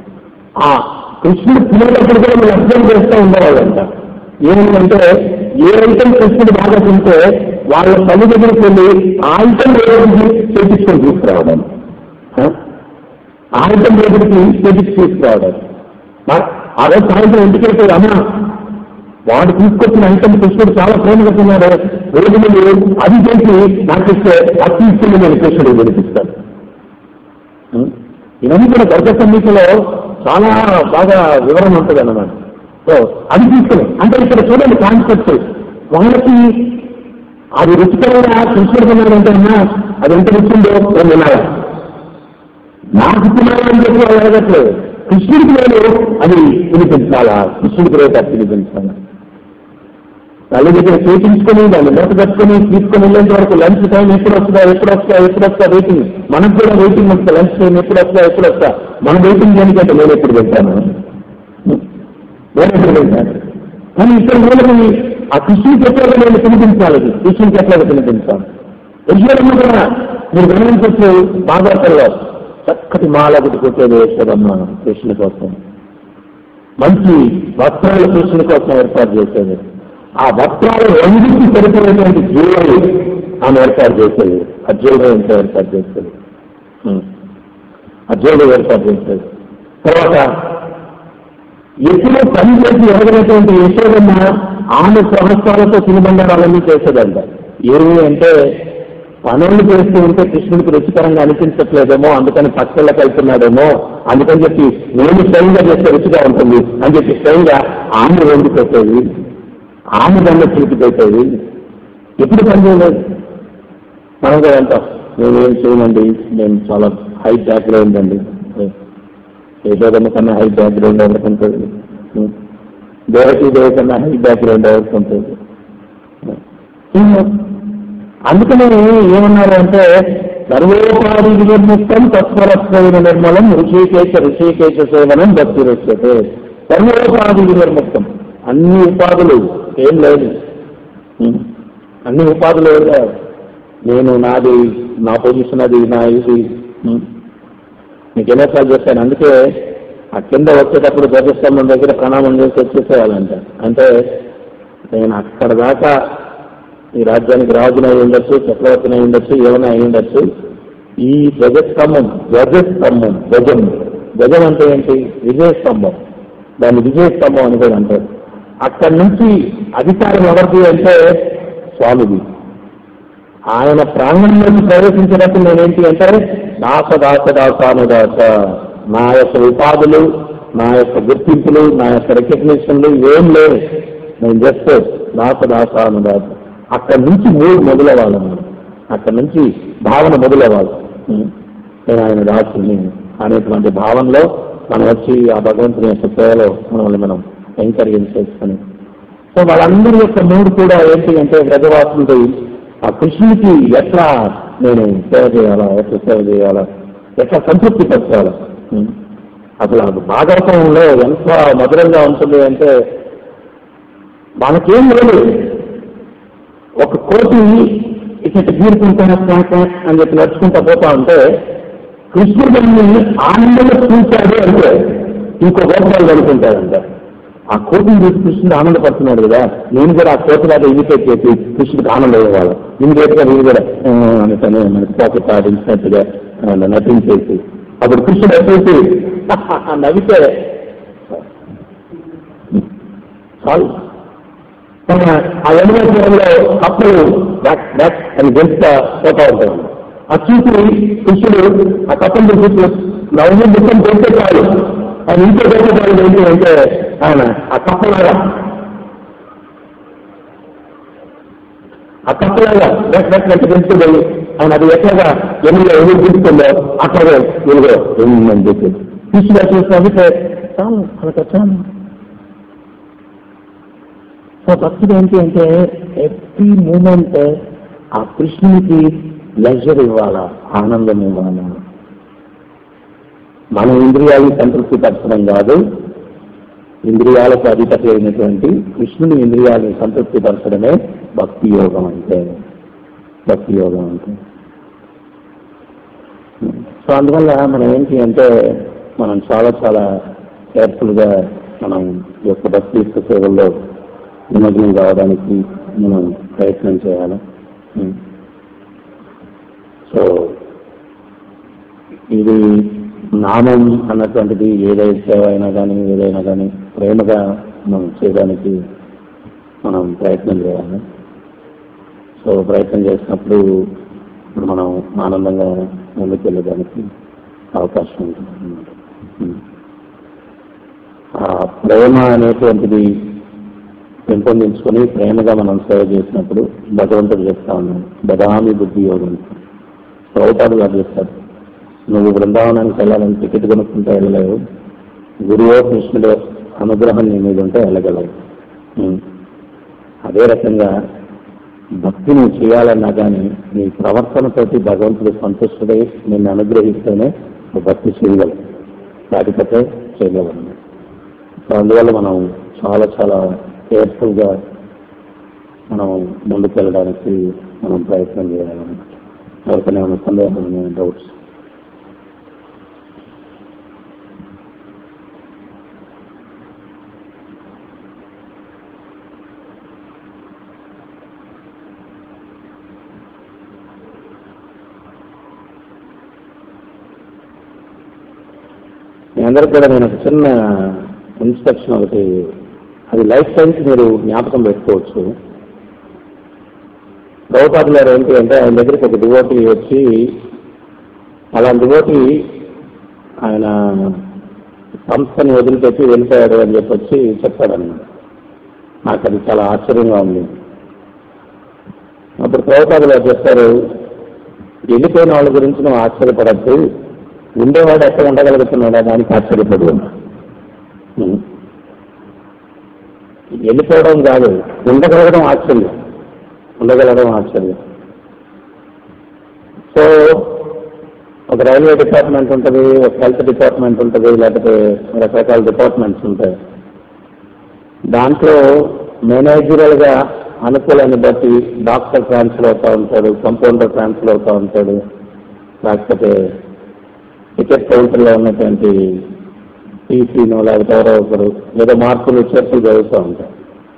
ఆ కృష్ణుడు తినేటప్పుడు కూడా మీరు అర్థం చేస్తూ ఉండేవాళ్ళంట ఏమిటంటే ఏ ఐటమ్ కృష్ణుడు బాగా తింటే వాళ్ళ తల్లి దగ్గరికి వెళ్ళి ఆ ఐటమ్ దగ్గరికి చేపించుకొని తీసుకురావడం ఆ? ఆ ఐటమ్ దగ్గరికి చేపించి తీసుకురావడం మరి ఆ రోజు సాయంత్రం ఇంటికి వెళ్తే అమ్మ వాడు తీసుకొచ్చిన ఐటమ్ కృష్ణుడు చాలా ప్రేమగా తిన్నాడు రోజు ముందు అది చేసి నాకు ఇస్తే అది తీసుకెళ్ళి నేను కృష్ణుడు వినిపిస్తాను ఉం? ఇవన్నీ కూడా గర్భ సంహితలో చాలా బాగా వివరణ ఉంటుంది అన్నమాట సో అది తీసుకుని అంటే ఇక్కడ చూడండి కాన్సెప్ట్ వాళ్ళకి అది రుచికరంగా కృష్ణుడు తిన్నాడంటే అన్నా అది ఎంత రుచిందో నేను వినాలా నాకు తినాలని చెప్పి వాళ్ళు అడగట్లేదు కృష్ణుడికి నేను అది వినిపించాలా కృష్ణుడికి రేపు అది వినిపించాలా తల్లి దగ్గర చేపించుకొని దాన్ని మూట కట్టుకొని తీసుకొని వెళ్ళేంత వరకు లంచ్ టైం ఎప్పుడు వస్తుందా ఎప్పుడు వస్తా ఎప్పుడు వస్తా వెయిటింగ్ మనకు కూడా వెయిటింగ్ ఉంటుంది లంచ్ టైం ఎప్పుడు వస్తా ఎప్పుడు వస్తా మన వెయిటింగ్ దేనికంటే నేను ఎప్పుడు వెళ్తాను నేను ఎప్పుడు వెళ్తాను కానీ ఇక్కడ వాళ్ళకి ఆ కృష్ణుడికి ఎట్లాగా నేను తినిపించాలి అది. కృష్ణుడికి ఎట్లాగా తినిపించాలి యశ్వరమ్మ కూడా మీరు గమనించవచ్చు భాగవతంలో చక్కటి మాల కొట్టేది యశ్వరమ్మ కృష్ణుడి కోసం మంచి వస్త్రాలు కృష్ణుడి కోసం ఏర్పాటు చేసేది ఆ వస్త్రాలు రంగుకి సరిపోయినటువంటి జ్యువెలరీ ఆమె ఏర్పాటు చేసేది ఆ జ్యువెలరీ ఎంత ఏర్పాటు చేసేది ఉం. ఆ జ్యువెలరీ ఏర్పాటు చేసేది తర్వాత ఎప్పుడూ పని చేసి ఎరగనటువంటి యశోదమ్మ ఆమె సహస్రాలతో తినుబండారాలన్నీ చేసేదంట ఏమి అంటే పనులు చేస్తూ ఉంటే కృష్ణుడికి రుచికరంగా అనిపించట్లేదేమో అందుకని పక్కళ్ళకి వెళ్తున్నాడేమో అందుకని చెప్పి నేను స్వయంగా చేస్తే రుచిగా ఉంటుంది అని చెప్పి స్వయంగా ఆమె వండి పెట్టేది ఆమె దాన్ని చూపి పెట్టేది ఎప్పుడు పని చేయలేదు మనం కూడా అంటాం నేనేం చేయనండి నేను చాలా హై బ్యాక్గ్రౌండ్ అండి యశోదమ్మ కన్నా హై బ్యాక్గ్రౌండ్ ఎవరికి ఉంటుంది దేవకి దేవ కన్నా హై బ్యాక్గ్రౌండ్ ఎవరికి ఉంటుంది అందుకని ఏమన్నారు అంటే సర్వోపాధి వినిర్ముక్తం తత్వరత్వైన నిర్మలం ఋషికేశ ఋషికేశ సేవనం భక్తి రచ్యతే సర్వోపాధి వినిర్ముక్తం అన్ని ఉపాధులు ఏం లేదు ఉం. అన్ని ఉపాధులు ఏం లేవు నేను నాది నా పొజిషన్ అది నా ఇది ఉం. మీకు ఎన్నోసార్లు చెప్పాను అందుకే ఆ కింద వచ్చేటప్పుడు ధ్వజస్తంభం దగ్గర ప్రణామం చేసి వచ్చేసేయాలంట అంటే నేను అక్కడ దాకా ఈ రాజ్యానికి రాజునై ఉండొచ్చు చక్రవర్తినై ఉండొచ్చు ఏమైనా అయి ఉండొచ్చు ఈ ధ్వజస్తంభం ధ్వజస్తంభం ధ్వజం ధ్వజం అంటే ఏంటి విజయస్తంభం దాన్ని విజయస్తంభం అని కూడా అంటారు అక్కడి నుంచి అధికారం ఎవరిది అంటే స్వామిది ఆయన ప్రాంగణంలోకి ప్రవేశించినప్పుడు నేనేంటి అంటే దాస దాస దాసానుదాస నా యొక్క ఉపాధులు నా యొక్క గుర్తింపులు నా యొక్క రికగ్నిషన్లు ఏం లేవు నేను జస్ట్ దాసదాసానుదాస అక్కడి నుంచి మూడు మొదలవ్వాలి మనం అక్కడి నుంచి భావన మొదలవ్వాలి ఉం. నేను ఆయన దాసుని అనేటువంటి భావనలో మనం వచ్చి ఆ భగవంతుని యొక్క సేవలో మనల్ని మనం ఎంకరేజ్ చేసుకుని సో వాళ్ళందరి యొక్క మూడు కూడా ఏంటి అంటే వ్రజవాసులతో ఆ కృష్ణుడికి ఎట్లా నేను సేవ చేయాలా ఎట్లా సేవ చేయాలా ఎట్లా సంతృప్తి పరచాలా ఉం. అసలు అది భాగవతంలో ఎంత మధురంగా ఉంటుంది అంటే మనకేం లేదు ఒక కోటి ఇట్లా గీరుకుంటా కాక అని చెప్పి నడుచుకుంటా పోతా ఉంటే కృష్ణుడిని ఆనందంగా చూశాడు అంటే ఇంకో గోపాలు అనుకుంటాడంట ఆ కోటిని చూసి కృష్ణుడు ఆనందపడుతున్నాడు కదా నేను కూడా ఆ కోటి లాగా ఇమిటేట్ చేసి కృష్ణుడికి ఆనందం ఇవ్వాలి ఇమిటేట్ గా నేను కూడా ఆ, అనుకొని మనకి పాకెట్ ఆడించినట్టుగా ఆ, నటించేసి అప్పుడు కృష్ణుడు వచ్చేసి నవ్వితే చాలు తన ఆ ఎనిమిదిలో కప్పలు బ్యాక్ బ్యాక్ అని గెలుస్తా పోతా ఉంటాడు ఆ చూసి కృష్ణుడు ఆ కప్పలు చూసి నవ్వు దుఃఖం చేస్తే చాలు అది ఇంకో గొప్ప ఏంటి అంటే ఆయన ఆ కప్పలాగా ఆ కప్పలాగా బ్యాక్ బ్యాక్ అంటే గెలుస్తుంది ఆయన అది ఎట్లాగా ఎనిమిదిలో ఎవరు తీసుకుందో అట్లాగే వెలుగు అని చెప్పి కృష్ణుడు చూసి నవ్వితే చాలు అలా చాలు సో భక్తుడు ఏంటి అంటే ఎవ్రీ మూమెంట్ ఆ కృష్ణునికి లెజర్ ఇవ్వాలా ఆనందం ఇవ్వాలా మన ఇంద్రియాలను సంతృప్తి పరచడం కాదు ఇంద్రియాలకు అధిపతి అయినటువంటి కృష్ణుని ఇంద్రియాలను సంతృప్తి పరచడమే భక్తి యోగం అంటే భక్తి యోగం అంటే సో అందువల్ల మనం ఏంటి అంటే మనం చాలా చాలా కేర్ఫుల్ గా మనం ఈ యొక్క భక్తి యొక్క సేవల్లో నిమగ్నం కావడానికి మనం ప్రయత్నం చేయాలి ఉం. సో ఇది నామం అన్నటువంటిది ఏదైతే సేవ అయినా కానీ ఏదైనా కానీ ప్రేమగా మనం చేయడానికి మనం ప్రయత్నం చేయాలి సో ప్రయత్నం చేసినప్పుడు ఇప్పుడు మనం ఆనందంగా ముందుకు వెళ్ళడానికి అవకాశం ఉంటుంది అన్నమాట. ఉం. ఆ ప్రేమ అనేటువంటిది పెంపొందించుకొని ప్రేమగా మనం సేవ చేసినప్పుడు భగవంతుడు చెప్తా ఉన్నాడు బదామి బుద్ధి యోగం ప్రభుపాడు గారు చెప్తారు నువ్వు బృందావనానికి వెళ్ళాలని టికెట్ కొనుక్కుంటే వెళ్ళలేవు గురువో కృష్ణుడో అనుగ్రహం నీ మీద ఉంటే వెళ్ళగలవు ఉం. అదే రకంగా భక్తి నువ్వు చేయాలన్నా కానీ నీ ప్రవర్తనతోటి భగవంతుడు సంతుష్టుడై నిన్ను అనుగ్రహిస్తేనే నువ్వు భక్తి చేయగలవు లేకపోతే చేయగలవు సో అందువల్ల మనం చాలా చాలా కేర్ఫుల్ గా మనం ముందుకు వెళ్ళడానికి మనం ప్రయత్నం చేయాలన్నమాట ఎవరికైనా ఏమైనా సందేహం డౌట్స్ మీ అందరికి కూడా నేను ఒక చిన్న ఇన్స్ట్రక్షన్ ఒకటి అది లైఫ్ టైమ్స్ మీరు జ్ఞాపకం పెట్టుకోవచ్చు ప్రభుపాదులు గారు ఏంటి అంటే ఆయన దగ్గరికి ఒక డివోటీ వచ్చి అలా డివోటీ ఆయన సంస్థని వదిలిపెట్టి వెళ్ళిపోయాడు అని చెప్పి వచ్చి చెప్పాడన్నమాట నాకు అది చాలా ఆశ్చర్యంగా ఉంది అప్పుడు ప్రభుపాదులు గారు చెప్పారు వెళ్ళిపోయిన వాళ్ళ గురించి నువ్వు ఆశ్చర్యపడద్దు ఉండేవాడు ఎక్కడ ఉండగలుగుతున్నాడా దానికి ఆశ్చర్యపడు ఉం. వెళ్ళిపోవడం కాదు ఉండగలగడం ఆశ్చర్యం ఉండగలగడం ఆశ్చర్యం సో ఒక రైల్వే డిపార్ట్మెంట్ ఉంటుంది ఒక హెల్త్ డిపార్ట్మెంట్ ఉంటుంది లేకపోతే రకరకాల డిపార్ట్మెంట్స్ ఉంటాయి దాంట్లో మేనేజరల్ గా అనుకూలాన్ని బట్టి డాక్టర్ ట్రాన్స్ఫర్ అవుతా ఉంటాడు కంపౌండర్ ట్రాన్స్ఫర్ అవుతా ఉంటాడు లేకపోతే టికెట్ కౌంటర్లో ఉన్నటువంటి టీసీనో లేకపోతే ఎవరో ఒకరు ఏదో మార్పులు చేర్పులు జరుగుతూ ఉంటాయి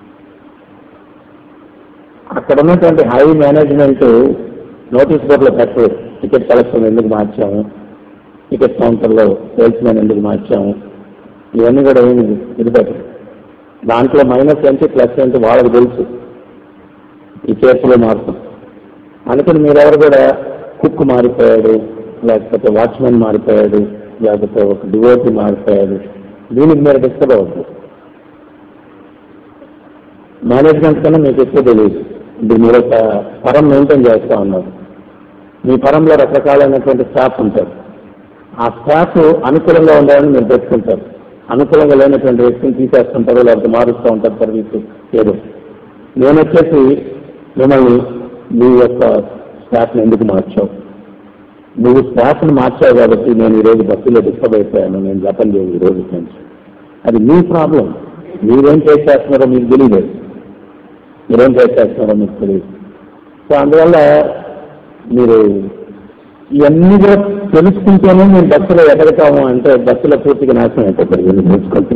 అక్కడ ఉన్నటువంటి హై మేనేజ్మెంట్ నోటీస్ బోర్డులో పెట్టరు టికెట్ కలెక్షన్ ఎందుకు మార్చాము టికెట్ కౌంటర్లో సేల్స్ మ్యాన్ ఎందుకు మార్చాము ఇవన్నీ కూడా ఏమి ఇది పెట్టరు దాంట్లో మైనస్ ఏంటి ప్లస్ ఏంటి వాళ్ళకి తెలుసు ఈ కేసులో మార్పు అందుకని మీరెవరు కూడా కుక్ మారిపోయాడు లేకపోతే వాచ్మెన్ మారిపోయాడు లేకపోతే ఒక డివోటీ మారిపోయాడు దీనికి మీరు డిస్టర్బ్ అవ్వద్దు మేనేజ్మెంట్ కన్నా మీకు ఎక్కువ తెలియదు ఇప్పుడు మీరు ఒక పరం మెయింటైన్ చేస్తూ ఉన్నారు మీ పరంలో రకరకాలైనటువంటి స్టాఫ్ ఉంటారు ఆ స్టాఫ్ అనుకూలంగా ఉండాలని మీరు పెట్టుకుంటారు అనుకూలంగా లేనటువంటి వ్యక్తిని తీసేస్తుంటారు లేకపోతే మారుస్తూ ఉంటారు సర్వీస్ ఏదో నేను వచ్చేసి మిమ్మల్ని మీ యొక్క స్టాఫ్ని ఎందుకు మార్చావు నువ్వు స్టాఫ్ని మార్చావు కాబట్టి నేను ఈరోజు బస్సులో డిస్టర్బ్ అయిపోయాను నేను జపం చేయదు ఈ రోజు నుంచి అది మీ ప్రాబ్లం మీరేం చేసేస్తున్నారో మీకు తెలియలేదు మీరేం చేసేస్తున్నారో మీకు తెలియదు సో అందువల్ల మీరు ఇవన్నీ కూడా తెలుసుకుంటేనే మేము బస్సులో ఎదగతాము అంటే బస్సులో పూర్తిగా నాశనం అయిపోతారు ఇవన్నీ తెలుసుకుంటే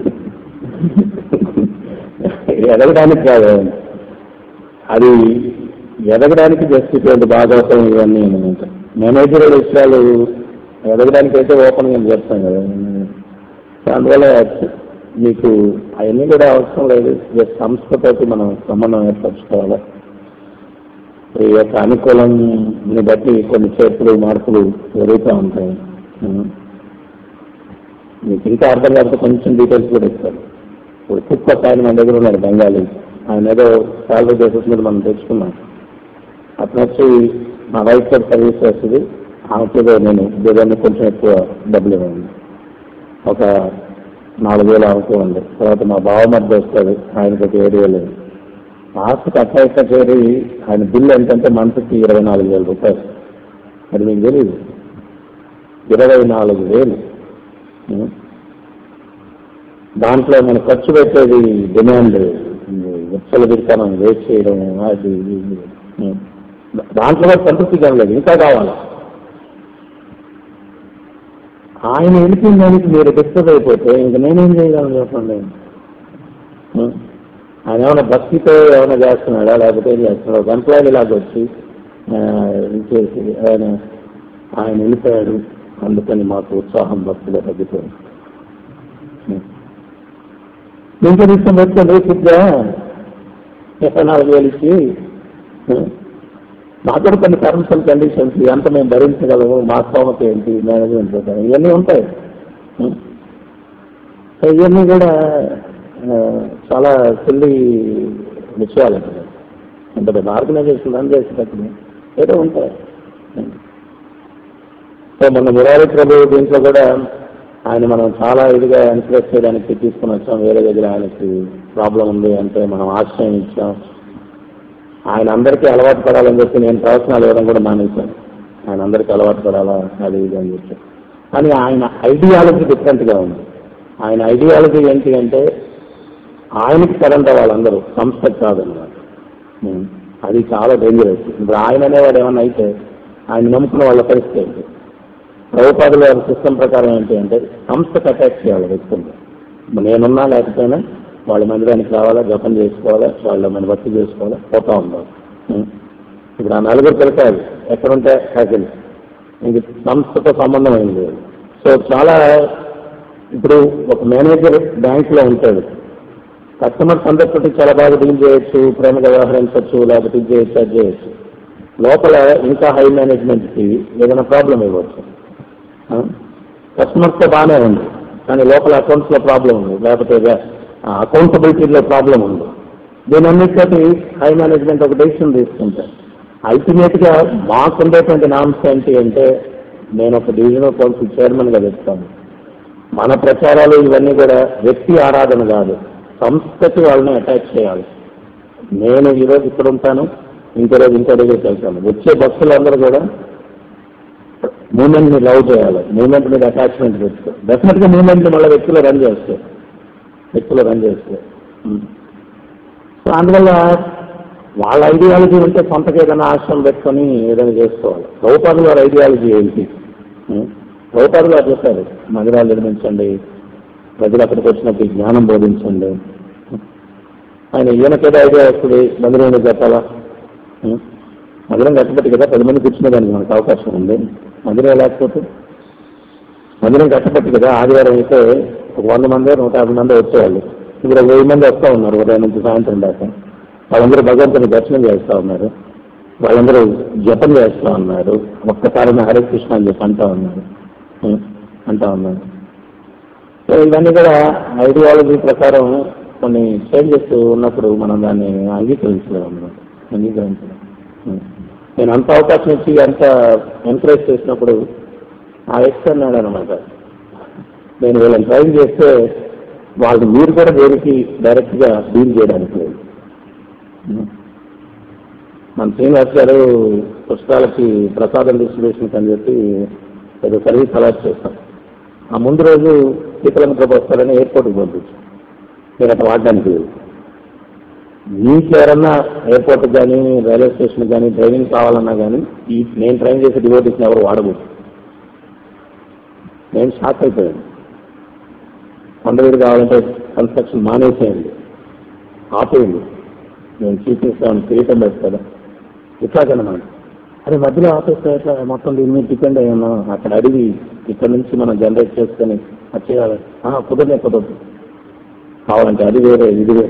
ఎదగడానికి కాదు అది ఎదగడానికి జస్ట్ ఇటువంటి భాగవతం ఇవన్నీ అనమాట మేనేజర్ విషయాలు ఎదగడానికి అయితే ఓపెన్ గా చెప్తాం కదా సో అందువల్ల మీకు అవన్నీ కూడా అవసరం లేదు జస్ట్ సంస్థతోటి మనం సంబంధం ఏర్పరచుకోవాలి ఈ యొక్క అనుకూలాన్ని బట్టి కొన్ని చేర్పులు మార్పులు జరుగుతూ ఉంటాయి ఉం. మీకు ఇంకా అర్థం కాకపోతే కొంచెం డీటెయిల్స్ కూడా ఇస్తారు ఇప్పుడు కుక్క ఒక ఆయన మన దగ్గర ఉన్నాడు బెంగాలీ ఆయన ఏదో సాలరీ బేసిస్ మీద మనం తెచ్చుకున్నాం అతను వచ్చి మా వైఫ్ తోటి సర్వీస్ చేస్తుంది ఆమెకి ఏదో నేను ఏదైనా కొంచెం ఎక్కువ డబ్బులు ఇవ్వండి ఒక నాలుగు వేలు అవుతుంది తర్వాత మా బావ మధ్య వస్తాడు ఆయనకి ఒక ఏడు వేలు లాస్ట్ కట్ట చేరి ఆయన బిల్లు ఎంతంటే మంత్కి ఇరవై నాలుగు వేల రూపాయలు అది మీకు తెలియదు ఇరవై నాలుగు వేలు ఉం. దాంట్లో మనం ఖర్చు పెట్టేది డిమాండ్ విచ్చల విరితనం వేస్ట్ చేయడం అది ఇది, ఇది. ఉం. దాంట్లో కూడా సంతృప్తి కలగలేదు ఇంకా కావాలి ఆయన వెళ్ళిపోయిన దానికి మీరు డిస్టర్బ్ అయిపోతే ఇంక నేనేం చేయగలను చెప్పండి ఉం. ఆయన ఏమైనా భక్తితో ఏమైనా చేస్తున్నాడా లేకపోతే ఏం చేస్తున్నాడు ఒక ఎంప్లాయీ లాగా వచ్చి ఆ, ఇచ్చేసి ఆయన ఆయన వెళ్ళిపోయాడు అందుకని మాకు ఉత్సాహం భక్తిలో తగ్గిపోయింది ఉం. ఇంకా తీసుకొని పెట్టుకోండి ఫుడ్గా ఇరవై నాలుగు వేలు ఇచ్చి ఉం. మాకు కూడా కొన్ని టర్మ్స్ అండ్ కండిషన్స్ ఎంత మేము భరించగలము మా స్తోమత ఏంటి మేనేజ్మెంట్ ప్రకారం ఇవన్నీ ఉంటాయి ఉం. సో ఇవన్నీ కూడా ఆ, చాలా సిల్లి విషయాలు అండి ఎంత పెద్ద ఆర్గనైజేషన్ రన్ చేసేటప్పుడు ఏదో ఉంటాయి సో మన మురారి ప్రభు దీంట్లో కూడా ఆయన మనం చాలా ఇదిగా ఎంకరేజ్ చేయడానికి తీసుకుని వచ్చాం వేరే దగ్గర ఆయనకి ప్రాబ్లం ఉంది అంటే మనం ఆశ్రయం ఇచ్చాం ఆయన అందరికీ అలవాటు పడాలని చెప్పి నేను ప్రవచనాలు ఇవ్వడం కూడా మానేశాను ఆయన అందరికీ అలవాటు పడాలా అది ఇది అని చెప్పి కానీ ఆయన ఐడియాలజీ డిఫరెంట్గా ఉంది ఆయన ఐడియాలజీ ఏంటి అంటే ఆయనకి కరెంట్ వాళ్ళందరూ సంస్థకి కాదన్నమాట ఉం. అది చాలా డేంజరస్ ఇప్పుడు ఆయన అనేవాడు ఏమన్నా అయితే ఆయన నమ్ముకున్న వాళ్ళ పరిస్థితి ఏంటి ప్రభుపాదుల సిస్టమ్ ప్రకారం ఏంటి అంటే సంస్థకు అటాక్ చేయాలి వ్యక్తులు నేనున్నా లేకపోయినా వాళ్ళ మందిరానికి రావాలా జపం చేసుకోవాలా వాళ్ళ మన భక్తి చేసుకోవాలా పోతా ఉండాలి ఉం. ఇప్పుడు ఆ నలుగురు తెలిపారు ఎక్కడుంటే అక్కడికి ఇంక సంస్థతో సంబంధం ఏం లేదు సో చాలా ఇప్పుడు ఒక మేనేజర్ బ్యాంకులో ఉంటాడు కస్టమర్స్ అందరితో చాలా బాగా డీల్ చేయొచ్చు ప్రేమగా వ్యవహరించవచ్చు లేకపోతే ఇది చేయొచ్చు అది చేయొచ్చు లోపల ఇంకా హై మేనేజ్మెంట్కి ఏదైనా ప్రాబ్లం ఇవ్వచ్చు కస్టమర్స్తో బాగానే ఉంది కానీ లోపల అకౌంట్స్లో ప్రాబ్లం ఉంది లేకపోతే అకౌంటబిలిటీలో ప్రాబ్లం ఉంది దీని అన్నిటితోటి హై మేనేజ్మెంట్ ఒక డెసిషన్ తీసుకుంటారు అల్టిమేట్ గా మాకు ఉండేటువంటి నామ్స్ ఏంటి అంటే నేను ఒక డివిజనల్ కౌన్సిల్ చైర్మన్ గా చెప్తాను మన ప్రచారాలు ఇవన్నీ కూడా వ్యక్తి ఆరాధన కాదు సంస్థకి వాళ్ళని అటాచ్ చేయాలి నేను ఈరోజు ఇక్కడ ఉంటాను ఇంకో రోజు ఇంకో దగ్గరికి వెళ్తాను వచ్చే భక్తులందరూ కూడా మూమెంట్ ని లవ్ చేయాలి మూమెంట్ మీద అటాచ్మెంట్ పెట్టుకో డెఫినెట్ గా మూమెంట్ ని మళ్ళీ వ్యక్తులు రన్ చేస్తాయి వ్యక్తులు రన్ చేస్తాయి ఉం. సో అందువల్ల వాళ్ళ ఐడియాలజీ ఉంటే సొంతగా ఏదైనా ఆశ్రమం పెట్టుకొని ఏదైనా చేసుకోవాలి ప్రభుపాదుల వారి ఐడియాలజీ ఏంటి ఉం? ప్రభుపాదులు వారు చెప్పారు మందిరాలు నిర్మించండి ప్రజలు అక్కడికి వచ్చినప్పుడు జ్ఞానం బోధించండి ఆయన ఈయనకేదో ఐడియా వస్తుంది మందిరంలో చెప్పాలా ఉం? మందిరం కట్టబట్టి కదా పది మంది కూర్చునేదానికి మనకు అవకాశం ఉంది మందిరం లేకపోతే మందిరం కట్టబట్టి కదా ఆదివారం అయితే ఒక వంద మంది నూట యాభై మంది వచ్చేవాళ్ళు ఇప్పుడు ఒక వెయ్యి మంది వస్తూ ఉన్నారు ఉదయం నుంచి సాయంత్రం దాకా వాళ్ళందరూ భగవంతుని దర్శనం చేస్తూ ఉన్నారు వాళ్ళందరూ జపం చేస్తూ ఉన్నారు ఒక్కసారి హరే కృష్ణ అని చెప్పి అంటా ఉన్నారు ఉం, అంటా ఉన్నారు సో ఇవన్నీ కూడా ఐడియాలజీ ప్రకారం కొన్ని చేంజెస్ ఉన్నప్పుడు మనం దాన్ని అంగీకరించలేము అన్నమాట అంగీకరించలేము ఉం. నేను అంత అవకాశం ఇచ్చి అంత ఎంకరేజ్ చేసినప్పుడు ఆ వ్యక్తి అన్నాడు అనమాట నేను వీళ్ళని ట్రైన్ చేస్తే వాళ్ళు మీరు కూడా దేనికి డైరెక్ట్ గా డీల్ చేయడానికి లేదు ఉం. మన శ్రీనివాస్ గారు పుస్తకాలకి ప్రసాదం డిస్ట్రిబ్యూషన్ అని చెప్పి ఏదో సర్వీస్ అలాట్ చేస్తాం ఆ ముందు రోజు సీతలంకపు వస్తారని ఎయిర్పోర్ట్కి పంపించాం మీరు అట్లా వాడడానికి లేదు మీకు ఎవరన్నా ఎయిర్పోర్ట్ కానీ రైల్వే స్టేషన్ కానీ ట్రైనింగ్ కావాలన్నా కానీ ఈ నేను ట్రైన్ చేసే డివోటీస్ని ఎవరు వాడకూడదు నేను షాక్ అయిపోయాను కొండవీడు కావాలంటే కన్స్ట్రక్షన్ మానేసేయండి ఆపేయండి నేను చీఫ్ మినిస్టర్ చేయటం లేదు కదా ఇట్లాగనమాట అదే మధ్యలో ఆపేస్తే ఎట్లా మొత్తం దీని మీద డిపెండ్ అయ్యి ఉన్నాం అక్కడ అడిగి ఇక్కడ నుంచి మనం జనరేట్ చేసుకొని అది చేయాలి ఆ, కుదరనే కుదరదు కావాలంటే అది వేరే ఇది వేరే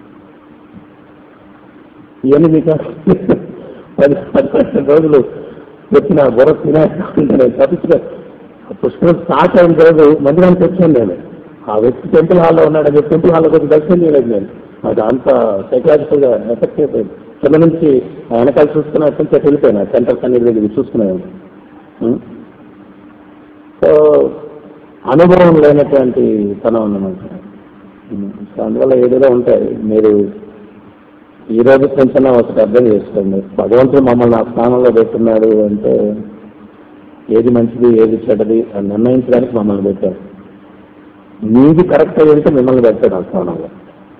ఇవన్నీ మీకు పది పది పదిహేను రోజులు వచ్చిన బుర్ర తినే తప్పించుకో పుష్కరం స్టార్ట్ అయిన రోజు మందిరానికి వచ్చాను నేను ఆ వ్యక్తి టెంపుల్ హాల్లో ఉన్నాడని చెప్పి టెంపుల్ హాల్లో కొంచెం దర్శనం చేయలేదు నేను అది అంత సైకలాజికల్ గా ఎఫెక్ట్ అయిపోయింది కింద నుంచి ఆ వెనకాల చూసుకున్న కొంచెం వెళ్ళిపోయినా సెంటర్ సన్నిధి దగ్గర చూసుకున్నాను ఉం? సో అనుభవం లేనటువంటి తనం అన్నమాట ఉం. సో అందువల్ల ఏదైనా ఉంటాయి మీరు ఈ రోజు కొంచెం ఒకటి అర్థం చేసుకోండి భగవంతుడు మమ్మల్ని ఆ స్థానంలో పెట్టున్నాడు అంటే ఏది మంచిది ఏది చెడ్డది అని నిర్ణయించడానికి మమ్మల్ని పెట్టారు మీది కరెక్ట్ అయ్యింటే మిమ్మల్ని పెట్టాడు ఆ స్థానంలో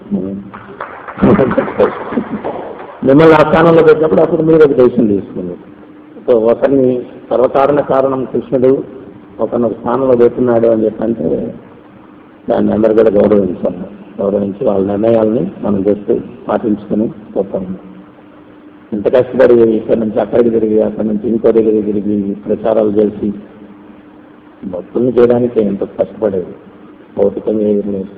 మిమ్మల్ని ఆ స్థానంలో పెట్టినప్పుడు అప్పుడు మీరు ఒక డెసిషన్ తీసుకున్నారు సో ఒకరిని సర్వకారణ కారణం కృష్ణుడు ఒకరిని ఒక స్థానంలో పెట్టున్నాడు అని చెప్పంటే దాన్ని అందరు కూడా గౌరవించాలి గౌరవించి వాళ్ళ నిర్ణయాలని మనం జస్ట్ పాటించుకొని పోతాం ఇంత కష్టపడి ఇక్కడ నుంచి అక్కడికి తిరిగి అక్కడి నుంచి ఇంకో దగ్గర తిరిగి ప్రచారాలు చేసి భక్తుల్ని చేయడానికి ఎంత కష్టపడేది భౌతికంగా ఏం లేదు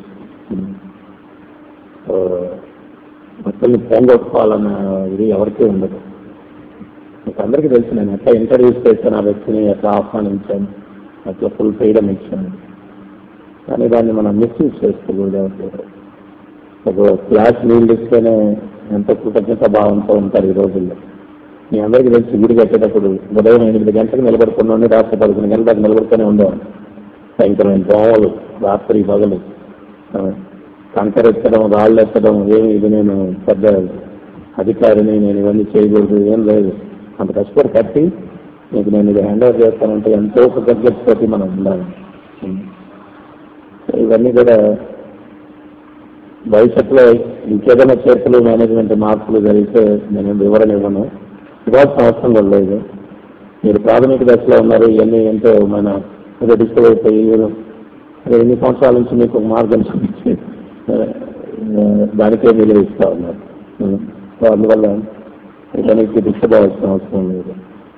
సో, భక్తుల్ని పోగొట్టుకోవాలన్న ఇది ఎవరికీ ఉండదు మీకు అందరికీ తెలుసు నేను ఎట్లా ఇంటర్వ్యూస్ చేశాను ఆ వ్యక్తిని ఎట్లా ఆహ్వానించాను ఎట్లా ఫుల్ ఫ్రీడమ్ ఇచ్చాను కానీ దాన్ని మనం మిస్యూజ్ చేసుకోకూడదు ఎవరు ఒక క్లాస్ నీళ్ళు ఇస్తేనే ఎంత కృతజ్ఞత భావంతో ఉంటారు ఈ రోజుల్లో మీ అందరికీ తెలిసి వీడి కట్టేటప్పుడు ఉదయం ఎనిమిది గంటలకు నిలబడుకున్నాను రాత్రి పదకొండు గంటల దాకా నిలబడుతూనే ఉండేవాడు భయంకరమైన దోమలు రాత్రి పగలు ఆ, కంకర ఎత్తడం రాళ్ళు ఎత్తడం ఏమి ఇది నేను పెద్ద అధికారిని నేను ఇవన్నీ చేయకూడదు ఏం లేదు అంత కష్టపడి కట్టి మీకు నేను ఇది హ్యాండ్ ఓవర్ చేస్తానంటే ఎంతో కృతజ్ఞతతోటి మనం ఉండాలి ఇవన్నీ కూడా భవిష్యత్తులో ఇంకేదైనా చేర్పులు మేనేజ్మెంట్ మార్పులు జరిగితే నేను వివరణ ఇవ్వను ఇవ్వాల్సిన అవసరం కూడా లేదు మీరు ప్రాథమిక దశలో ఉన్నారు ఇవన్నీ ఎంతో మన ఏదో డిస్టర్బ్ అయిపోయి ఏదో అదే ఎన్ని సంవత్సరాల నుంచి మీకు ఒక మార్గం చూపించి ఆ, దానికే విలువ ఇస్తా ఉన్నారు సో అందువల్ల ఇతనికి డిస్టర్బ్ అవ్వాల్సిన అవసరం లేదు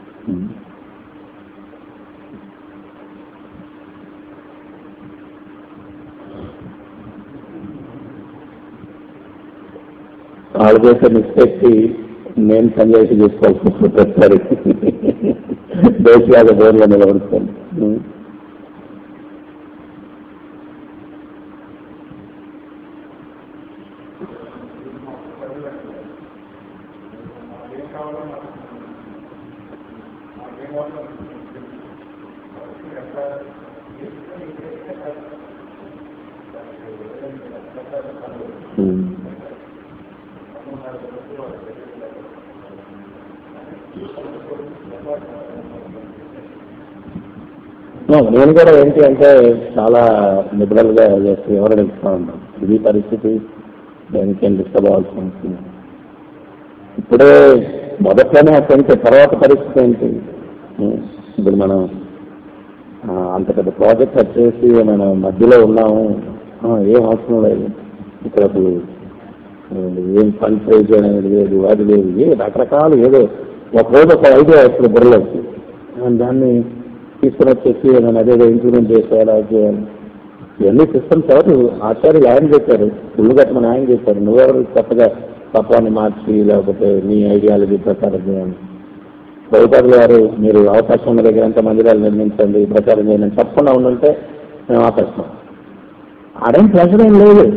వాళ్ళు చేసే మిస్టేక్ కి నేను సంజాయితీ చేసుకోవాల్సి వస్తుంది ప్రతిసారి దేశలాగా బోర్లో నిలబడుతాను నేను కూడా ఏంటి అంటే చాలా లిబరల్ గా చేస్తూ ఎవరైనా ఇస్తా ఉన్నాను ఇది పరిస్థితి దానికి ఏం డిస్టర్బ్ అవ్వాల్సి ఉంటుంది ఇప్పుడే మొదట్లోనే కొంచెం తర్వాత పరిస్థితి ఏంటి ఉం, ఇప్పుడు మనం ఆ, అంత పెద్ద ప్రాజెక్ట్ వచ్చేసి మనం మధ్యలో ఉన్నాము ఆ, ఏం అవసరం లేదు ఇక్కడ అసలు ఆ, ఏం ఫండ్ రైజ్ అనేది లేదు అది లేదు ఏ రకరకాలు ఏదో ఒక రోజు ఒక ఐడియా వస్తుంది బుర్రలో వచ్చి ఆ, దాన్ని తీసుకుని వచ్చేసి నేను అదేదో ఇంప్లిమెంట్ చేసేయాలి అది చేయాలి ఇవన్నీ సిస్టమ్స్ ఎవరు ఆచార్యులు ఆయన చెప్పారు ఇల్లు కట్టమని ఆయన చెప్పారు నువ్వెవరు కొత్తగా తత్వాన్ని మార్చి లేకపోతే నీ ఐడియాలజీ ప్రకారం చేయాలి ప్రభుత్వాలు గారు మీరు అవకాశం ఉన్న దగ్గర ఎంత మందిరాలు నిర్మించండి ప్రచారం చేయండి అని చెప్పకుండా ఉండుంటే మేము ఆపేస్తాం ఆడేం ప్రెషర్ ఏం లేదు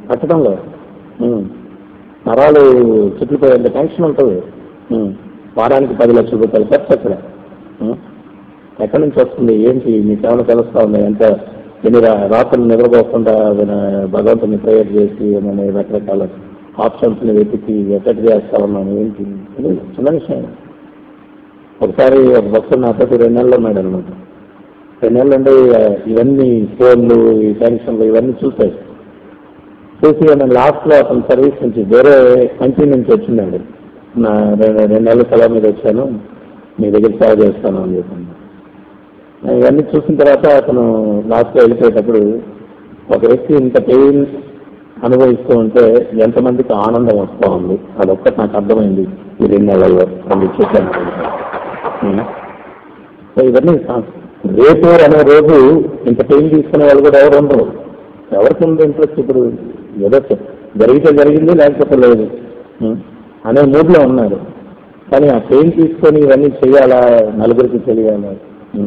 కట్టడంలో ఉం. నరాలు చుట్టుకుపోయేంత టెన్షన్ ఉంటుంది ఉం. వారానికి పది లక్షల రూపాయలు ఖర్చు అక్కడ ఉం. ఎక్కడి నుంచి వస్తుంది ఏంటి మీకు ఏమైనా తెలుస్తా ఉంది ఎంత ఎన్ని రా- రాత్రులు నిద్రపోకుండా విన- భగవంతుని ప్రేయర్ చేసి ఏమైనా రకరకాల ఆప్షన్స్ ని వెతికి ఎక్కడ చేస్తా ఉన్నాను ఏంటి ఇది చిన్న విషయం ఒకసారి ఒక భక్తుడు నాతో రెండు నెలలు ఉన్నాడు అనమాట రెండు నెలలు ఉండి ఆ, ఇవన్నీ ఫోన్లు ఈ టెన్షన్లు ఇవన్నీ చూసాడు చూసి నేను లాస్ట్ లో అతని సర్వీస్ నుంచి వేరే కంట్రీ నుంచి వచ్చిందండి నా రెండు రెండు నెలల సెలవు మీద వచ్చాను మీ దగ్గర సేవ చేస్తాను అని చెప్పాను ఇవన్నీ చూసిన తర్వాత అతను లాస్ట్ లో వెళ్ళిపోయేటప్పుడు ఒక వ్యక్తి ఇంత పెయిన్ అనుభవిస్తూ ఉంటే ఎంతమందికి ఆనందం వస్తూ ఉంది అదొక్కటి నాకు అర్థమైంది ఈ రెండు నెలల్లో అని చూశాను ఉం. సో ఇవన్నీ సా- రేపు అనే రోజు ఇంత పెయిన్ తీసుకునే వాళ్ళు కూడా ఎవరు ఉండరు ఎవరికి ఉంది ఇంట్రెస్ట్ ఇప్పుడు ఏదో చె- జరిగితే జరిగింది లేకపోతే లేదు ఉం. అనే మూడ్లో ఉన్నారు కానీ ఆ పెయిన్ తీసుకొని ఇవన్నీ చేయాలా నలుగురికి తెలియాలా ఉం.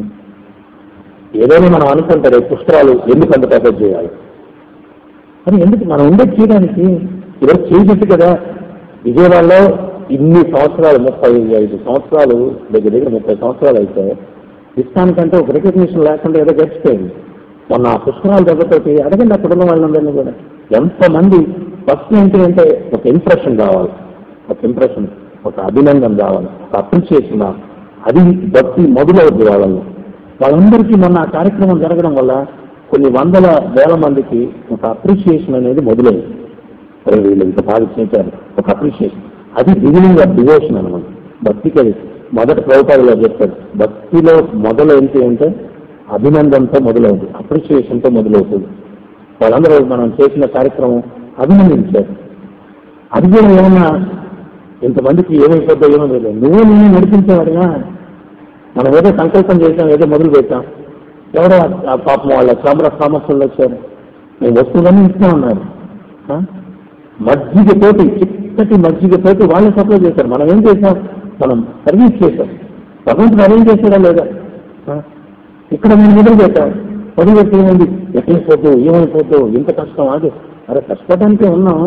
ఏదైనా మనం అనుకుంటారు ఈ పుస్తకాలు ఎందుకు అంత పెద్ద చేయాలి అని ఎందుకు మనం ఉండే చేయడానికి ఈరోజు చేయబెట్టు కదా విజయవాడలో ఇన్ని సంవత్సరాలు ముప్పై ఐదు సంవత్సరాలు దగ్గర దగ్గర ముప్పై సంవత్సరాలు అయితే ఇష్టానికంటే ఒక రికగ్నిషన్ లేకుండా ఏదో గడిచిపోయింది మొన్న ఆ పుస్తకాల దగ్గరతోటి అడగండి అక్కడ ఉన్న వాళ్ళందరినీ కూడా ఎంతమంది ఫస్ట్ ఏంటి అంటే ఒక ఇంప్రెషన్ కావాలి ఒక ఇంప్రెషన్ ఒక అభినందన కావాలి ఒక అప్రిషియేషన్ రావాలి. అది భక్తి మొదలవుద్ది వాళ్ళని వాళ్ళందరికీ మొన్న ఆ కార్యక్రమం జరగడం వల్ల కొన్ని వందల వేల మందికి ఒక అప్రిషియేషన్ అనేది మొదలైంది అరే వీళ్ళు ఇంత బాగా చేశారు ఒక అప్రిషియేషన్ అది బిగినింగ్ ఆఫ్ డివోషన్ అనమాట భక్తికి అది మొదట ప్రభుపాదులో చెప్తారు భక్తిలో మొదలు ఏంటి అంటే అభినందనతో మొదలవుతుంది అప్రిషియేషన్తో మొదలవుతుంది వాళ్ళందరూ మనం చేసిన కార్యక్రమం అభినందించారు అది కూడా ఏమన్నా ఇంతమందికి ఏమైపోద్దో ఏమో తెలియదు నువ్వు నేను నడిపించేవాడిగా మనం ఏదో సంకల్పం చేసాం ఏదో మొదలు పెట్టాం ఎవరో ఆ- ఆ పాపం వాళ్ళ శ్రమల సమస్యలు వచ్చారు మేము వస్తువులన్నీ ఇస్తా ఉన్నారు ఆ? మజ్జిగతోటి చిక్కటి మజ్జిగతోటి వాళ్ళే సప్లై చేశారు మనం ఏం చేసాం మనం సర్వీస్ చేశాం భగవంతుడు అరేంజ్ చేశాడా లేదా ఆ? ఇక్కడ మేము మొదలు పెట్టాం మొదలు పెట్టి ఏమైంది ఎక్కడిపోతూ ఏమైపోతూ ఇంత కష్టం అది అరే కష్టపడడానికే ఉన్నాం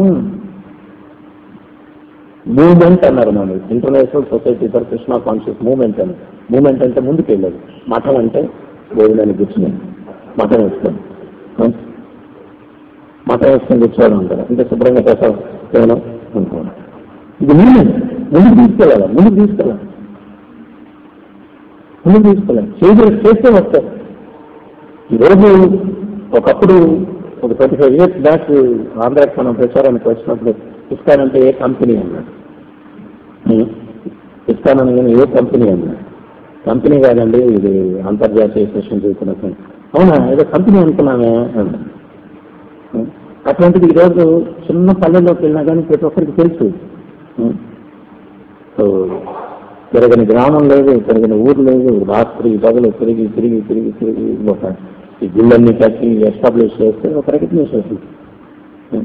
మూమెంట్ అన్నారు మనం international society for Krishna consciousness movement అని మూమెంట్ అంటే ముందుకు వెళ్ళదు మఠం అంటే భోజనాన్ని కూర్చుని మఠం వేసుకొని ఆ? మఠం వేసుకొని కూర్చోవడం అంటారు అంటే శుభ్రంగా ప్రసాదం కేవలం అనుకోవడం ఇది మూమెంట్ ముందుకు తీసుకెళ్ళాలి ముందుకు తీసుకెళ్ళాలి ముందుకు తీసుకెళ్ళాలి చేసి చేస్తే వస్తారు ఈరోజు ఒకప్పుడు ఒక ట్వంటీ ఫైవ్ ఇయర్స్ బ్యాక్ ఆంధ్రాకి మనం ప్రచారానికి వచ్చినప్పుడు ఇస్కాన్ అంటే ఏ కంపెనీ అన్నాడు ఉం. ఇస్కాన్ అనగానే ఏ కంపెనీ అన్నాడు కంపెనీ కాదండి ఇది అంతర్జాతీయ సెషన్ చేసిన అవునా ఏదో కంపెనీ అనుకున్నామే అన్నాడు ఉం. అటువంటిది ఈరోజు చిన్న పల్లెల్లోకి వెళ్ళినా కానీ ప్రతి ఒక్కరికి తెలుసు ఉం. సో తిరగని గ్రామం లేదు తిరగని ఊరు లేదు రాత్రి పగలు తిరిగి తిరిగి తిరిగి తిరిగి ఒక ఈ గుళ్ళన్నీ కట్టి ఎస్టాబ్లిష్ చేస్తే ఒక రికగ్నిషన్ వస్తుంది ఉం.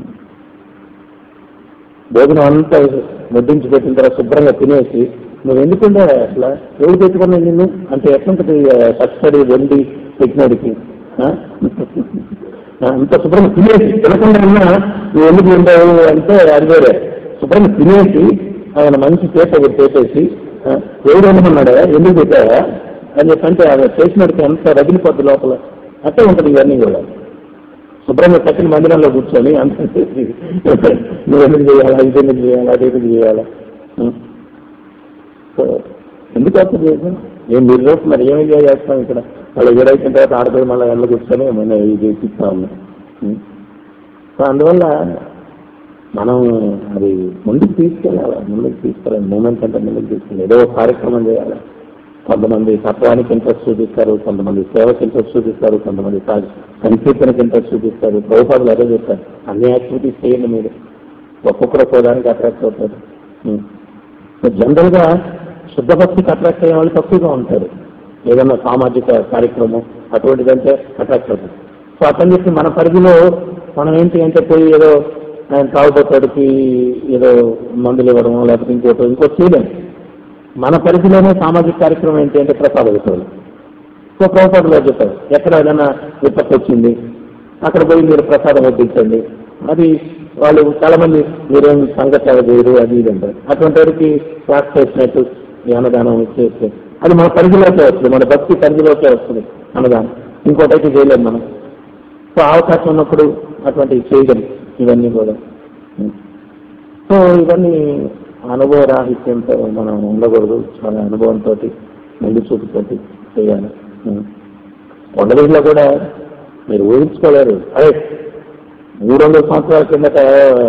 భోజనం అంతా ముద్దించి పెట్టిన తర్వాత శుభ్రంగా తినేసి నువ్వు ఎందుకుంటే అసలు ఎవరు పెట్టుకున్నా నిన్ను అంటే ఎట్లుంటది కస్టడీ వెండి పెట్టినోడికి ఆ? ఆ, అంత శుభ్రంగా తినేసి తినకుండా ఉన్నా నువ్వు ఎందుకు ఉండవు అంటే అది వేరే శుభ్రంగా తినేసి ఆయన మంచి చేత ఒకటి పెట్టేసి ఆ, ఎవరు అనుకున్నాడా ఎందుకు పెట్టావా అని చెప్పంటే ఆయన చేసినడికి ఎంత రగిలిపోద్ది లోపల అట్టే ఉంటుంది ఇవన్నీ కూడా శుభ్రంగా కట్టిన మందిరంలో కూర్చొని అంత నువ్వు ఎందుకు చేయాలా ఇది ఎందుకు చేయాలా అది ఎందుకు చేయాలా ఉం. సో ఎందుకు అర్థం చేసాం ఏం మీరు రోజు మరి ఏమి ఎంజాయ్ చేస్తాం ఇక్కడ వాళ్ళు ఎదురైన తర్వాత ఆడపోయి మళ్ళీ ఎండ కూర్చొని మన ఇది ఇస్తా ఉన్నాం ఉం. సో అందువల్ల మనం అది ముందుకు తీసుకెళ్ళాలి ముందుకు తీసుకెళ్ళాలి మూమెంట్ అంటే ముందుకు తీసుకెళ్ళాలి ఏదో ఒక కార్యక్రమం చేయాలి కొంతమంది తత్వానికి ఇంట్రెస్ట్ చూపిస్తారు కొంతమంది సేవకి ఇంట్రెస్ట్ చూపిస్తారు కొంతమంది సా- సంకీర్తనకి ఇంట్రెస్ట్ చూపిస్తారు ప్రభుపాదులు అదే చెప్తారు అన్ని యాక్టివిటీస్ చేయండి మీరు ఒక్కొక్కరు ఒక్కోదానికి అట్రాక్ట్ అవుతారు ఉం. సో జనరల్ గా శుద్ధ భక్తికి అట్రాక్ట్ అయ్యే వాళ్ళు తక్కువగా ఉంటారు ఏదైనా సామాజిక కార్యక్రమం అటువంటిదంటే అట్రాక్ట్ అవుతుంది సో అతని చెప్పి మన పరిధిలో మనం ఏంటి అంటే పోయి ఏదో ఆయన తాగుబోతాడికి ఏదో మందులు ఇవ్వడం లేకపోతే ఇంకోటి ఇంకోటి చేయలేము మన పరిధిలోనే సామాజిక కార్యక్రమం ఏంటి అంటే ప్రసాద విషయాలు సో ప్రభుత్వంలో చెప్పారు ఎక్కడ ఏదైనా విపత్తు వచ్చింది అక్కడ పోయి మీరు ప్రసాదం వడ్డించండి అది వాళ్ళు చాలా మంది మీరేం సంగతి చేయరు అది ఇది అంటారు అటువంటి వారికి క్లాస్ చేసినట్టు ఈ అన్నదానం ఇచ్చేస్తే అది మన పరిధిలోకే వస్తుంది మన భక్తి పరిధిలోకే వస్తుంది అన్నదానం ఇంకోటైతే చేయలేము మనం సో అవకాశం ఉన్నప్పుడు అటువంటివి చేయడం ఇవన్నీ కూడా సో ఇవన్నీ అనుభవ రాహిత్యంతో మనం ఉండకూడదు చాలా అనుభవంతో ముందు చూపుతోటి చేయాలి కొండవీటిలో కూడా మీరు ఊహించుకోలేరు అదే మూడు వందల సంవత్సరాల కిందట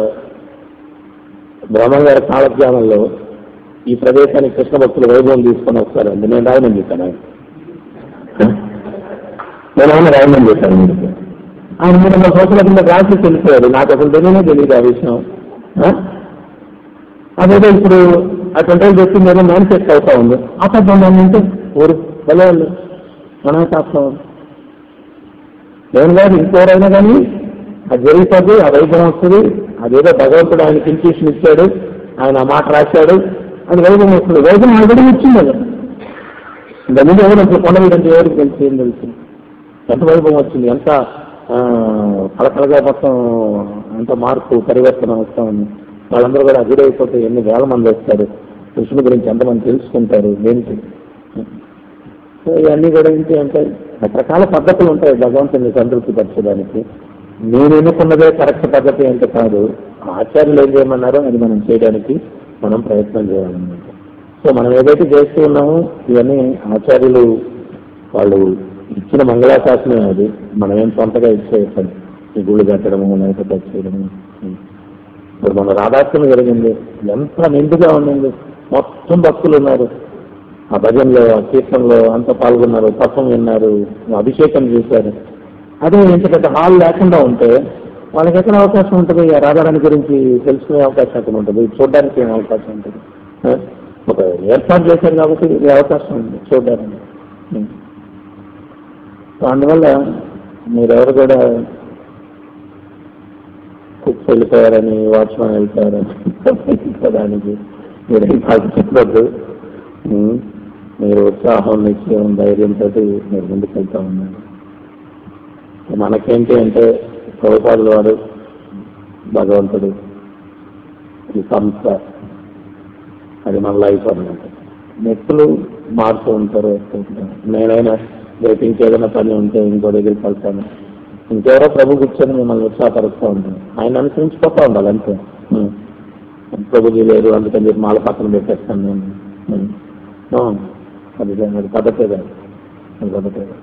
బ్రహ్మ గారి కాలజ్ఞానంలో ఈ ప్రదేశానికి కృష్ణ భక్తులు వైభవం తీసుకొని వస్తారండి నేను రాయమని చెప్పాను ఆయన నేను ఆయన రాయమని చెప్పాను మీకు ఆయన మూడు వందల సంవత్సరాల కింద రాసి తెలిసాడు నాకు అసలు తెలియనే తెలియదు ఆ విషయం ఆ? అదేదో ఇప్పుడు అటువంటి వాళ్ళు చెప్పింది ఏదో మేనిఫెక్ట్ అవుతా ఉంది అసలు అంటే ఊరు భలే వాళ్ళు మనమే చేస్తాం నేను కాదు ఇంకోరైనా కానీ అది జరుగుతుంది ఆ వైభవం వస్తుంది అదేదో భగవంతుడు ఆయనకి ఇన్స్టిట్యూషన్ ఇచ్చాడు ఆయన ఆ మాట రాశాడు అది వైభవం వస్తుంది వైభవం ఆల్రెడీ వచ్చింది అది ఇంతకుముందు ఎవరు అసలు కొండ మీద అంటే ఎవరికి తెలిసి ఏం తెలుసు ఎంత వైభవం వచ్చింది ఎంత ఆ, కలకలగా మొత్తం ఎంత మార్పు పరివర్తన వస్తా ఉంది వాళ్ళందరూ కూడా అజుడైపోతే ఎన్ని వేల మంది వస్తారు కృష్ణుడి గురించి ఎంతమంది తెలుసుకుంటారు ఏంటి సో ఇవన్నీ కూడా ఏంటి అంటే రకరకాల పద్ధతులు ఉంటాయి భగవంతుని సంతృప్తి పరచడానికి నేను ఎన్నుకున్నదే కరెక్ట్ పద్ధతి అంటే కాదు ఆచార్యులు ఏం చేయమన్నారో అది మనం చేయడానికి మనం ప్రయత్నం చేయాలన్నమాట సో మనం ఏదైతే చేస్తూ ఉన్నామో ఇవన్నీ ఆచార్యులు వాళ్ళు ఇచ్చిన మంగళాశాసనమే అది మనం ఏం సొంతగా ఇచ్చేయటం ఈ గుళ్ళు కట్టడము లేకపోతే అది చేయడము ఇప్పుడు మన రాధాష్టమి జరిగింది ఎంత నిండుగా ఉండింది మొత్తం భక్తులు ఉన్నారు ఆ భజనలో ఆ కీర్తనలో అంత పాల్గొన్నారు పక్కన విన్నారు అభిషేకం చేశారు అదే ఇంత పెద్ద హాల్ లేకుండా ఉంటే వాళ్ళకి ఎక్కడ అవకాశం ఉంటుంది ఆ రాధారాణి గురించి తెలుసుకునే అవకాశం ఎక్కడ ఉంటుంది చూడడానికి ఏం అవకాశం ఉంటుంది ఆ? ఒక ఏర్పాటు చేశారు కాబట్టి ఇది అవకాశం ఉంది చూడడానికి ఉం. సో అందువల్ల మీరెవరు కూడా కుక్స్ వెళ్ళిపోయారని వాచ్మెన్ వెళ్ళిపోయారని దానికి మీరేం కాదు చెప్పొద్దు ఉం. మీరు ఉత్సాహం నిశ్చయం ధైర్యంతో మీరు ముందుకు వెళ్తా ఉన్నారు మనకేంటి అంటే ప్రభుపాదుల వాడు భగవంతుడు ఈ సంస్థ అది మన లైఫ్ అన్నమాట వ్యక్తులు మారుతూ ఉంటారు వస్తూ ఉంటారు నేనైనా రేపు ఇంకేదైనా పని ఉంటే ఇంకో దగ్గరికి వెళ్తాను ఇంకెవరో ప్రభు కూర్చొని మిమ్మల్ని ఉత్సాహపరుస్తూ ఉంటాను ఆయన అనుసరించిపోతా ఉండాలి అంతే ఉం. ప్రభుజీ లేరు అందుకని చెప్పి మాల పక్కన పెట్టేస్తాను నేను ఉం. ఆ, అది అది పద్ధతే కాదు అది పద్ధతే కాదు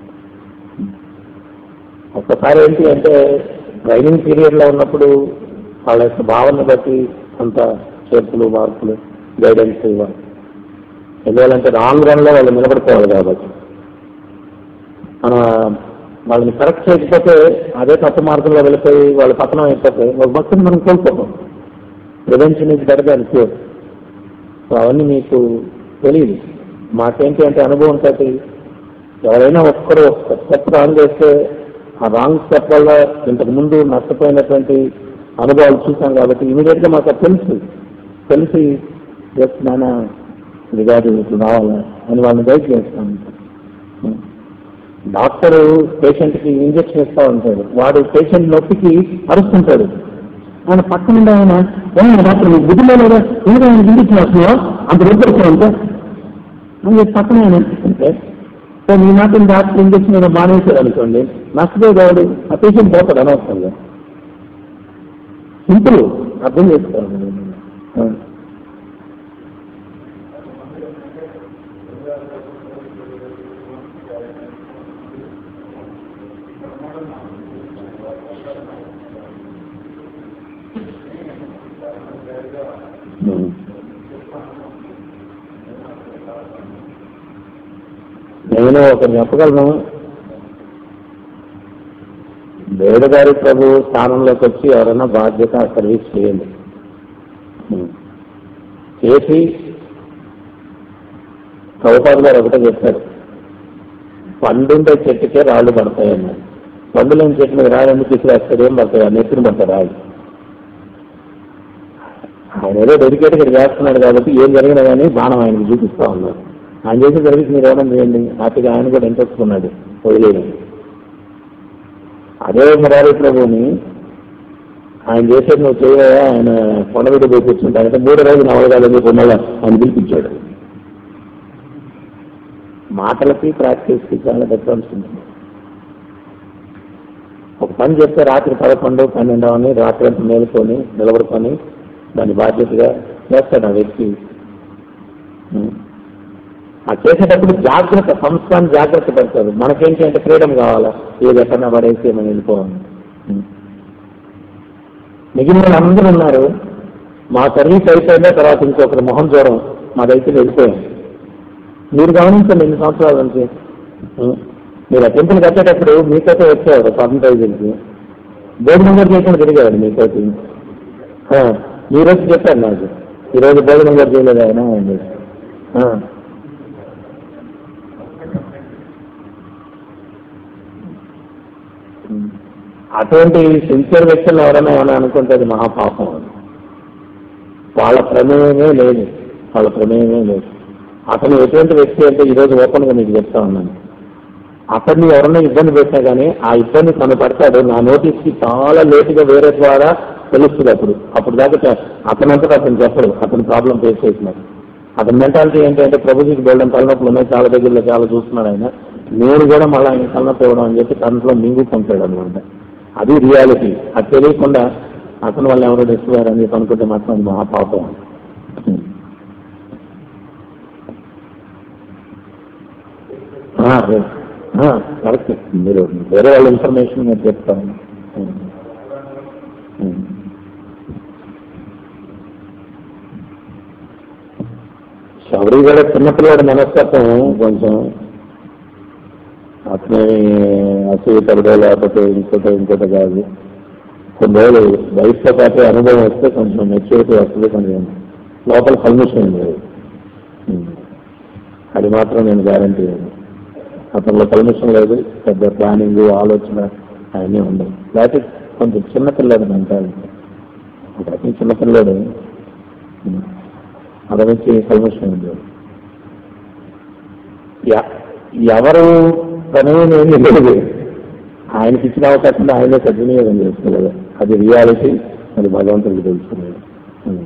ఒక్కసారి ఏంటి అంటే ట్రైనింగ్ పీరియడ్ లో ఉన్నప్పుడు వాళ్ళ యొక్క భావన బట్టి అంత చేర్పులు మార్పులు గైడెన్స్ ఇవ్వాలి ఎందువల్లంటే రాంగ్ రన్ లో వాళ్ళు నిలబడిపోవాలి కాబట్టి మన వాళ్ళని కరెక్ట్ చేయకపోతే అదే తప్పు మార్గంలో వెళ్ళిపోయి వాళ్ళ పతనం అయిపోతే ఒక భక్తుని మనం కోల్పోతాం prevention is better than cure so అవన్నీ మీకు తెలియదు మాకేంటి అంటే అనుభవం తోటి ఎవరైనా ఒక్కరు ఒక్క స్టెప్ రాంగ్ చేస్తే ఆ రాంగ్ స్టెప్ వల్ల ఇంతకు ముందు నష్టపోయినటువంటి అనుభవాలు చూసాం కాబట్టి ఇమీడియట్ గా మాకు అది తెలుసు తెలిసి జస్ట్ నాన్న ఇది కాదు ఇట్లా రావాలా అని వాళ్ళని గైడ్ చేస్తాం డాక్టర్ పేషెంట్ కి ఇంజక్షన్ ఇస్తా ఉంటాడు వాడు పేషెంట్ నొప్పికి అరుస్తుంటాడు ఆయన పక్కన ఉండే ఆయన ఏమైనా డాక్టర్ నీకు బుద్ధిలో లేదా ఎందుకు ఆయన ఇంజక్షన్ వస్తున్నావా అంత రొద్దు అంటే అని చెప్పి పక్కన ఆయన అంటే సో మీ మాట డాక్టర్ ఇంజక్షన్ ఏదో మానేశాడు అనుకోండి నష్టపోయేది ఎవడు ఆ పేషెంట్ పోతాడు అనవసరంగా సింపుల్ అర్థం చేసుకోవాలి ఆ. ఉమ్. నేను ఒక చెప్పగలను వేదగారి ప్రభు స్థానంలోకి వచ్చి ఎవరైనా బాధ్యత సర్వీస్ చేయండి ఉం. చేసి ప్రభుపాదు గారు ఒకటే చెప్పారు పండుండే చెట్టుకే రాళ్ళు పడతాయన్నారు పండు లేని చెట్టు మీద రాళ్ళు ఎందుకు తీసుకురాస్తారు ఏం పడతాయి నెత్తిన పడతాయి రాళ్ళు ఆయన ఏదో డెడికేట్ ఇక్కడ చేస్తున్నాడు కాబట్టి ఏం జరిగినా కానీ బాణం ఆయనకు చూపిస్తా ఉన్నారు ఆయన చేసే సర్వీస్ మీరు ఏమైనా చేయండి హ్యాపీగా ఆయన కూడా ఇంట్రెస్ట్ ఉన్నాడు వదిలేయడం అదే మురారి ప్రభుని ఆయన చేసేది నువ్వు చేయవా ఆయన కొండ మీద పోయి కూర్చుంటానంటే మూడు రోజులు నవలగాలని చెప్పి మళ్ళీ ఆయన పిలిపించాడు మాటలకి ప్రాక్టీస్కి చాలా డిఫరెన్స్ ఉంటుంది ఒక పని చెప్తే రాత్రి పదకొండు పన్నెండు అని రాత్రి అంతా మేలుకొని నిలబడుకొని దాన్ని బాధ్యతగా చేస్తాడు ఆ వ్యక్తి ఉం. ఆ చేసేటప్పుడు జాగ్రత్త సంస్థాన్ని జాగ్రత్త పెడతారు మనకేంటి అంటే ఫ్రీడమ్ కావాలా ఏది ఎక్కడన్నా పడేసి మనం వెళ్ళిపోవాలి ఉం. మిగిలిన అందరూ ఉన్నారు మా సర్వీస్ అయిపోయిందే తర్వాత ఇంకొకరి మొహం చూడడం మాదైతే వెళ్ళిపోయాం మీరు గమనించండి ఎన్ని సంవత్సరాల నుంచి ఉం. మీరు ఆ టెంపుల్ కట్టేటప్పుడు మీకైతే వచ్చేవాడు పర్సంటైజ్కి బోర్డు నెంబర్ చేయకుండా తిరిగాడు మీతోటి ఆ, ఈ రోజు చెప్పారు నాకు ఈ రోజు బోర్డు నెంబర్ చేయలేదు ఆయన అని. ఆ. ఉం. అటువంటి సిన్సియర్ వ్యక్తులు ఎవరైనా ఏమైనా అనుకుంటే అది మహాపాపం అది వాళ్ళ ప్రమేయమే లేదు వాళ్ళ ప్రమేయమే లేదు అతను ఎటువంటి వ్యక్తి అంటే ఈరోజు ఓపెన్ గా మీకు చెప్తా ఉన్నాను అతన్ని ఎవరన్నా ఇబ్బంది పెట్టినా కానీ ఆ ఇబ్బంది తను పడతాడు నా నోటీస్ కి చాలా లేటుగా వేరే ద్వారా తెలుస్తుంది అప్పుడు అప్పుడు దాకా చ- అతనంతటా అతను చెప్పడు అతను ప్రాబ్లం ఫేస్ చేసినాడు అతని మెంటాలిటీ ఏంటంటే ప్రభుజీకి వెళ్ళడం తలనొప్పులు ఉన్నాయి చాలా దగ్గరలో చాలా చూస్తున్నాడు ఆయన నేను కూడా మళ్ళీ ఆయన తలనొప్పి ఇవ్వడం అని చెప్పి తనలో మింగుకుంటాడు అనమాట అది రియాలిటీ అది తెలియకుండా అతను వాళ్ళు ఎవరో తెస్తున్నారు అని చెప్పి అనుకుంటే మాత్రం అది మహాపాపం ఆ, అదే. ఆ, కరెక్ట్ మీరు వేరే వాళ్ళ ఇన్ఫర్మేషన్ నేను చెప్తాను ఉం. ఉం. శబరి కూడా చిన్నపిల్లవాడి మనస్తత్వం కొంచెం అతని అసూయపడదో లేకపోతే ఇంకోటి ఇంకోటి కాదు కొన్ని రోజులు వయసుతో పాటు అనుభవం వస్తే కొంచెం మెచ్యూరిటీ వస్తుంది కొంచెం లోపల కల్మిషన్ లేదు ఉం. అది మాత్రం నేను గ్యారంటీ లేదు అతనిలో కల్మిషన్ లేదు పెద్ద ప్లానింగ్ ఆలోచన అవన్నీ ఉండవు లేకపోతే కొంచెం చిన్నపిల్లడు మెంటాలిటీ అతని చిన్నపిల్లడు ఉం. అతనికి కల్మిషన్ ఉంది ఎ- ఎవరు ప్రమేయం ఏమీ లేదు ఆయనకి ఇచ్చిన అవకాశం ఆయనే సద్వినియోగం చేసుకోలేదు అది రియాలిటీ అది భగవంతుడికి తెలుసుకునేది ఉం.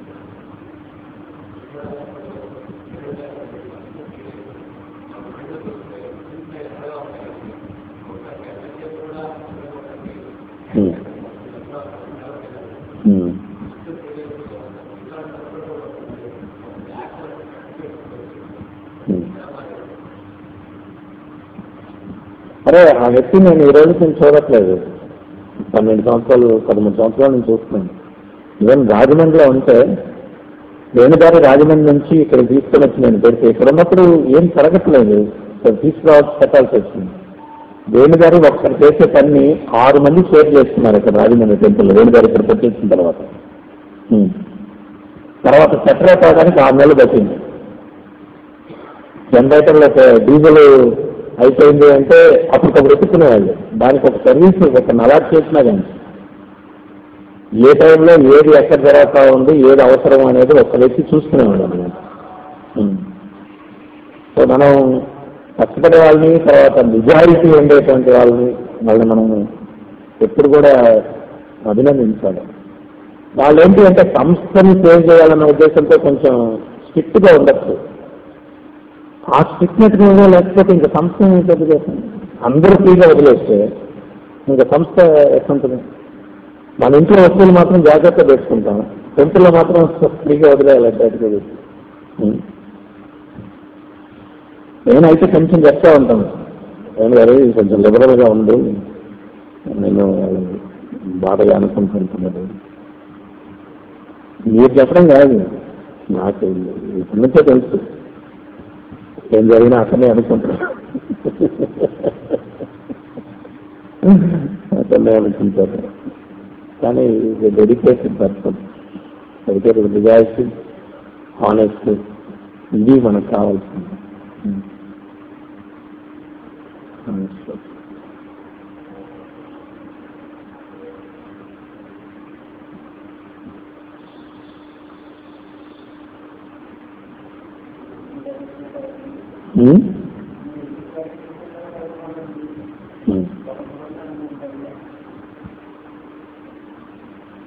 ఉం. ఉం. ఉం. అరే ఆ వ్యక్తి నేను ఈ రోజు నేను చూడట్లేదు పన్నెండు సంవత్సరాలు పదమూడు సంవత్సరాల నుంచి చూస్తున్నాను ఈవెన్ రాజమండ్రిలో ఉంటే వేణుగారి రాజమండ్రి నుంచి ఇక్కడ తీసుకొని వచ్చి నేను పెడితే ఇక్కడ ఉన్నప్పుడు ఏం జరగట్లేదు ఇక్కడ తీసుకురావాల్సి పెట్టాల్సి వచ్చింది వేణుగారు ఒక్కరు చేసే పని ఆరు మంది షేర్ చేస్తున్నారు ఇక్కడ రాజమండ్రి టెంపుల్ వేణుగారు ఇక్కడ పెట్టేసిన తర్వాత ఉం. తర్వాత సెటరేట్ అవడానికి ఆరు నెలలు పట్టింది జనరేటర్లో ఒక డీజిల్ అయిపోయింది అంటే అప్పటికప్పుడు ఎత్తుకునేవాళ్ళు దానికి ఒక సర్వీస్ ఒక నలాట్ చేసినా కానీ ఏ టైంలో ఏది ఎక్కడ జరుగుతా ఉంది ఏది అవసరం అనేది ఒక వ్యక్తి చూసుకునేవాడు అనమాట ఉం. సో మనం కష్టపడే వాళ్ళని తర్వాత నిజాయితీ ఉండేటువంటి వాళ్ళని వాళ్ళని మనం ఎప్పుడు కూడా అభినందించాలి వాళ్ళు ఏంటి అంటే సంస్థని సేవ్ చేయాలన్న ఉద్దేశంతో కొంచెం స్ట్రిక్ట్ గా ఉండొచ్చు ఆ స్ట్రిక్ట్నెస్ మీద లేకపోతే ఇంకా సంస్థ పెద్ద చేస్తాం అందరూ ఫ్రీగా వదిలేస్తే ఇంకా సంస్థ ఎట్లుంటుంది మన ఇంట్లో వస్తువులు మాత్రం జాగ్రత్త పెట్టుకుంటాం టెంపుల్లో మాత్రం ఫ్రీగా వదిలేయాలి బయటకు వదిలేసి. ఉం. నేనైతే కొంచెం చెప్తా ఉంటాను ఏం గారు ఇది కొంచెం లిబరల్ గా ఉండు నేను బాధగా అనుకుంటుంటున్నాను మీరు చెప్పడం కాదు నాకు ఇప్పటి నుంచే తెలుసు ఏం జరిగినా అతనే అనుకుంటున్నాను అతనే అనుకుంటారు కానీ డెడికేటెడ్ పర్సన్ డెడికేటెడ్ నిజాయితీ హానెస్ట్ ఇది మనకు కావాల్సింది Honest. Hmm? Hmm.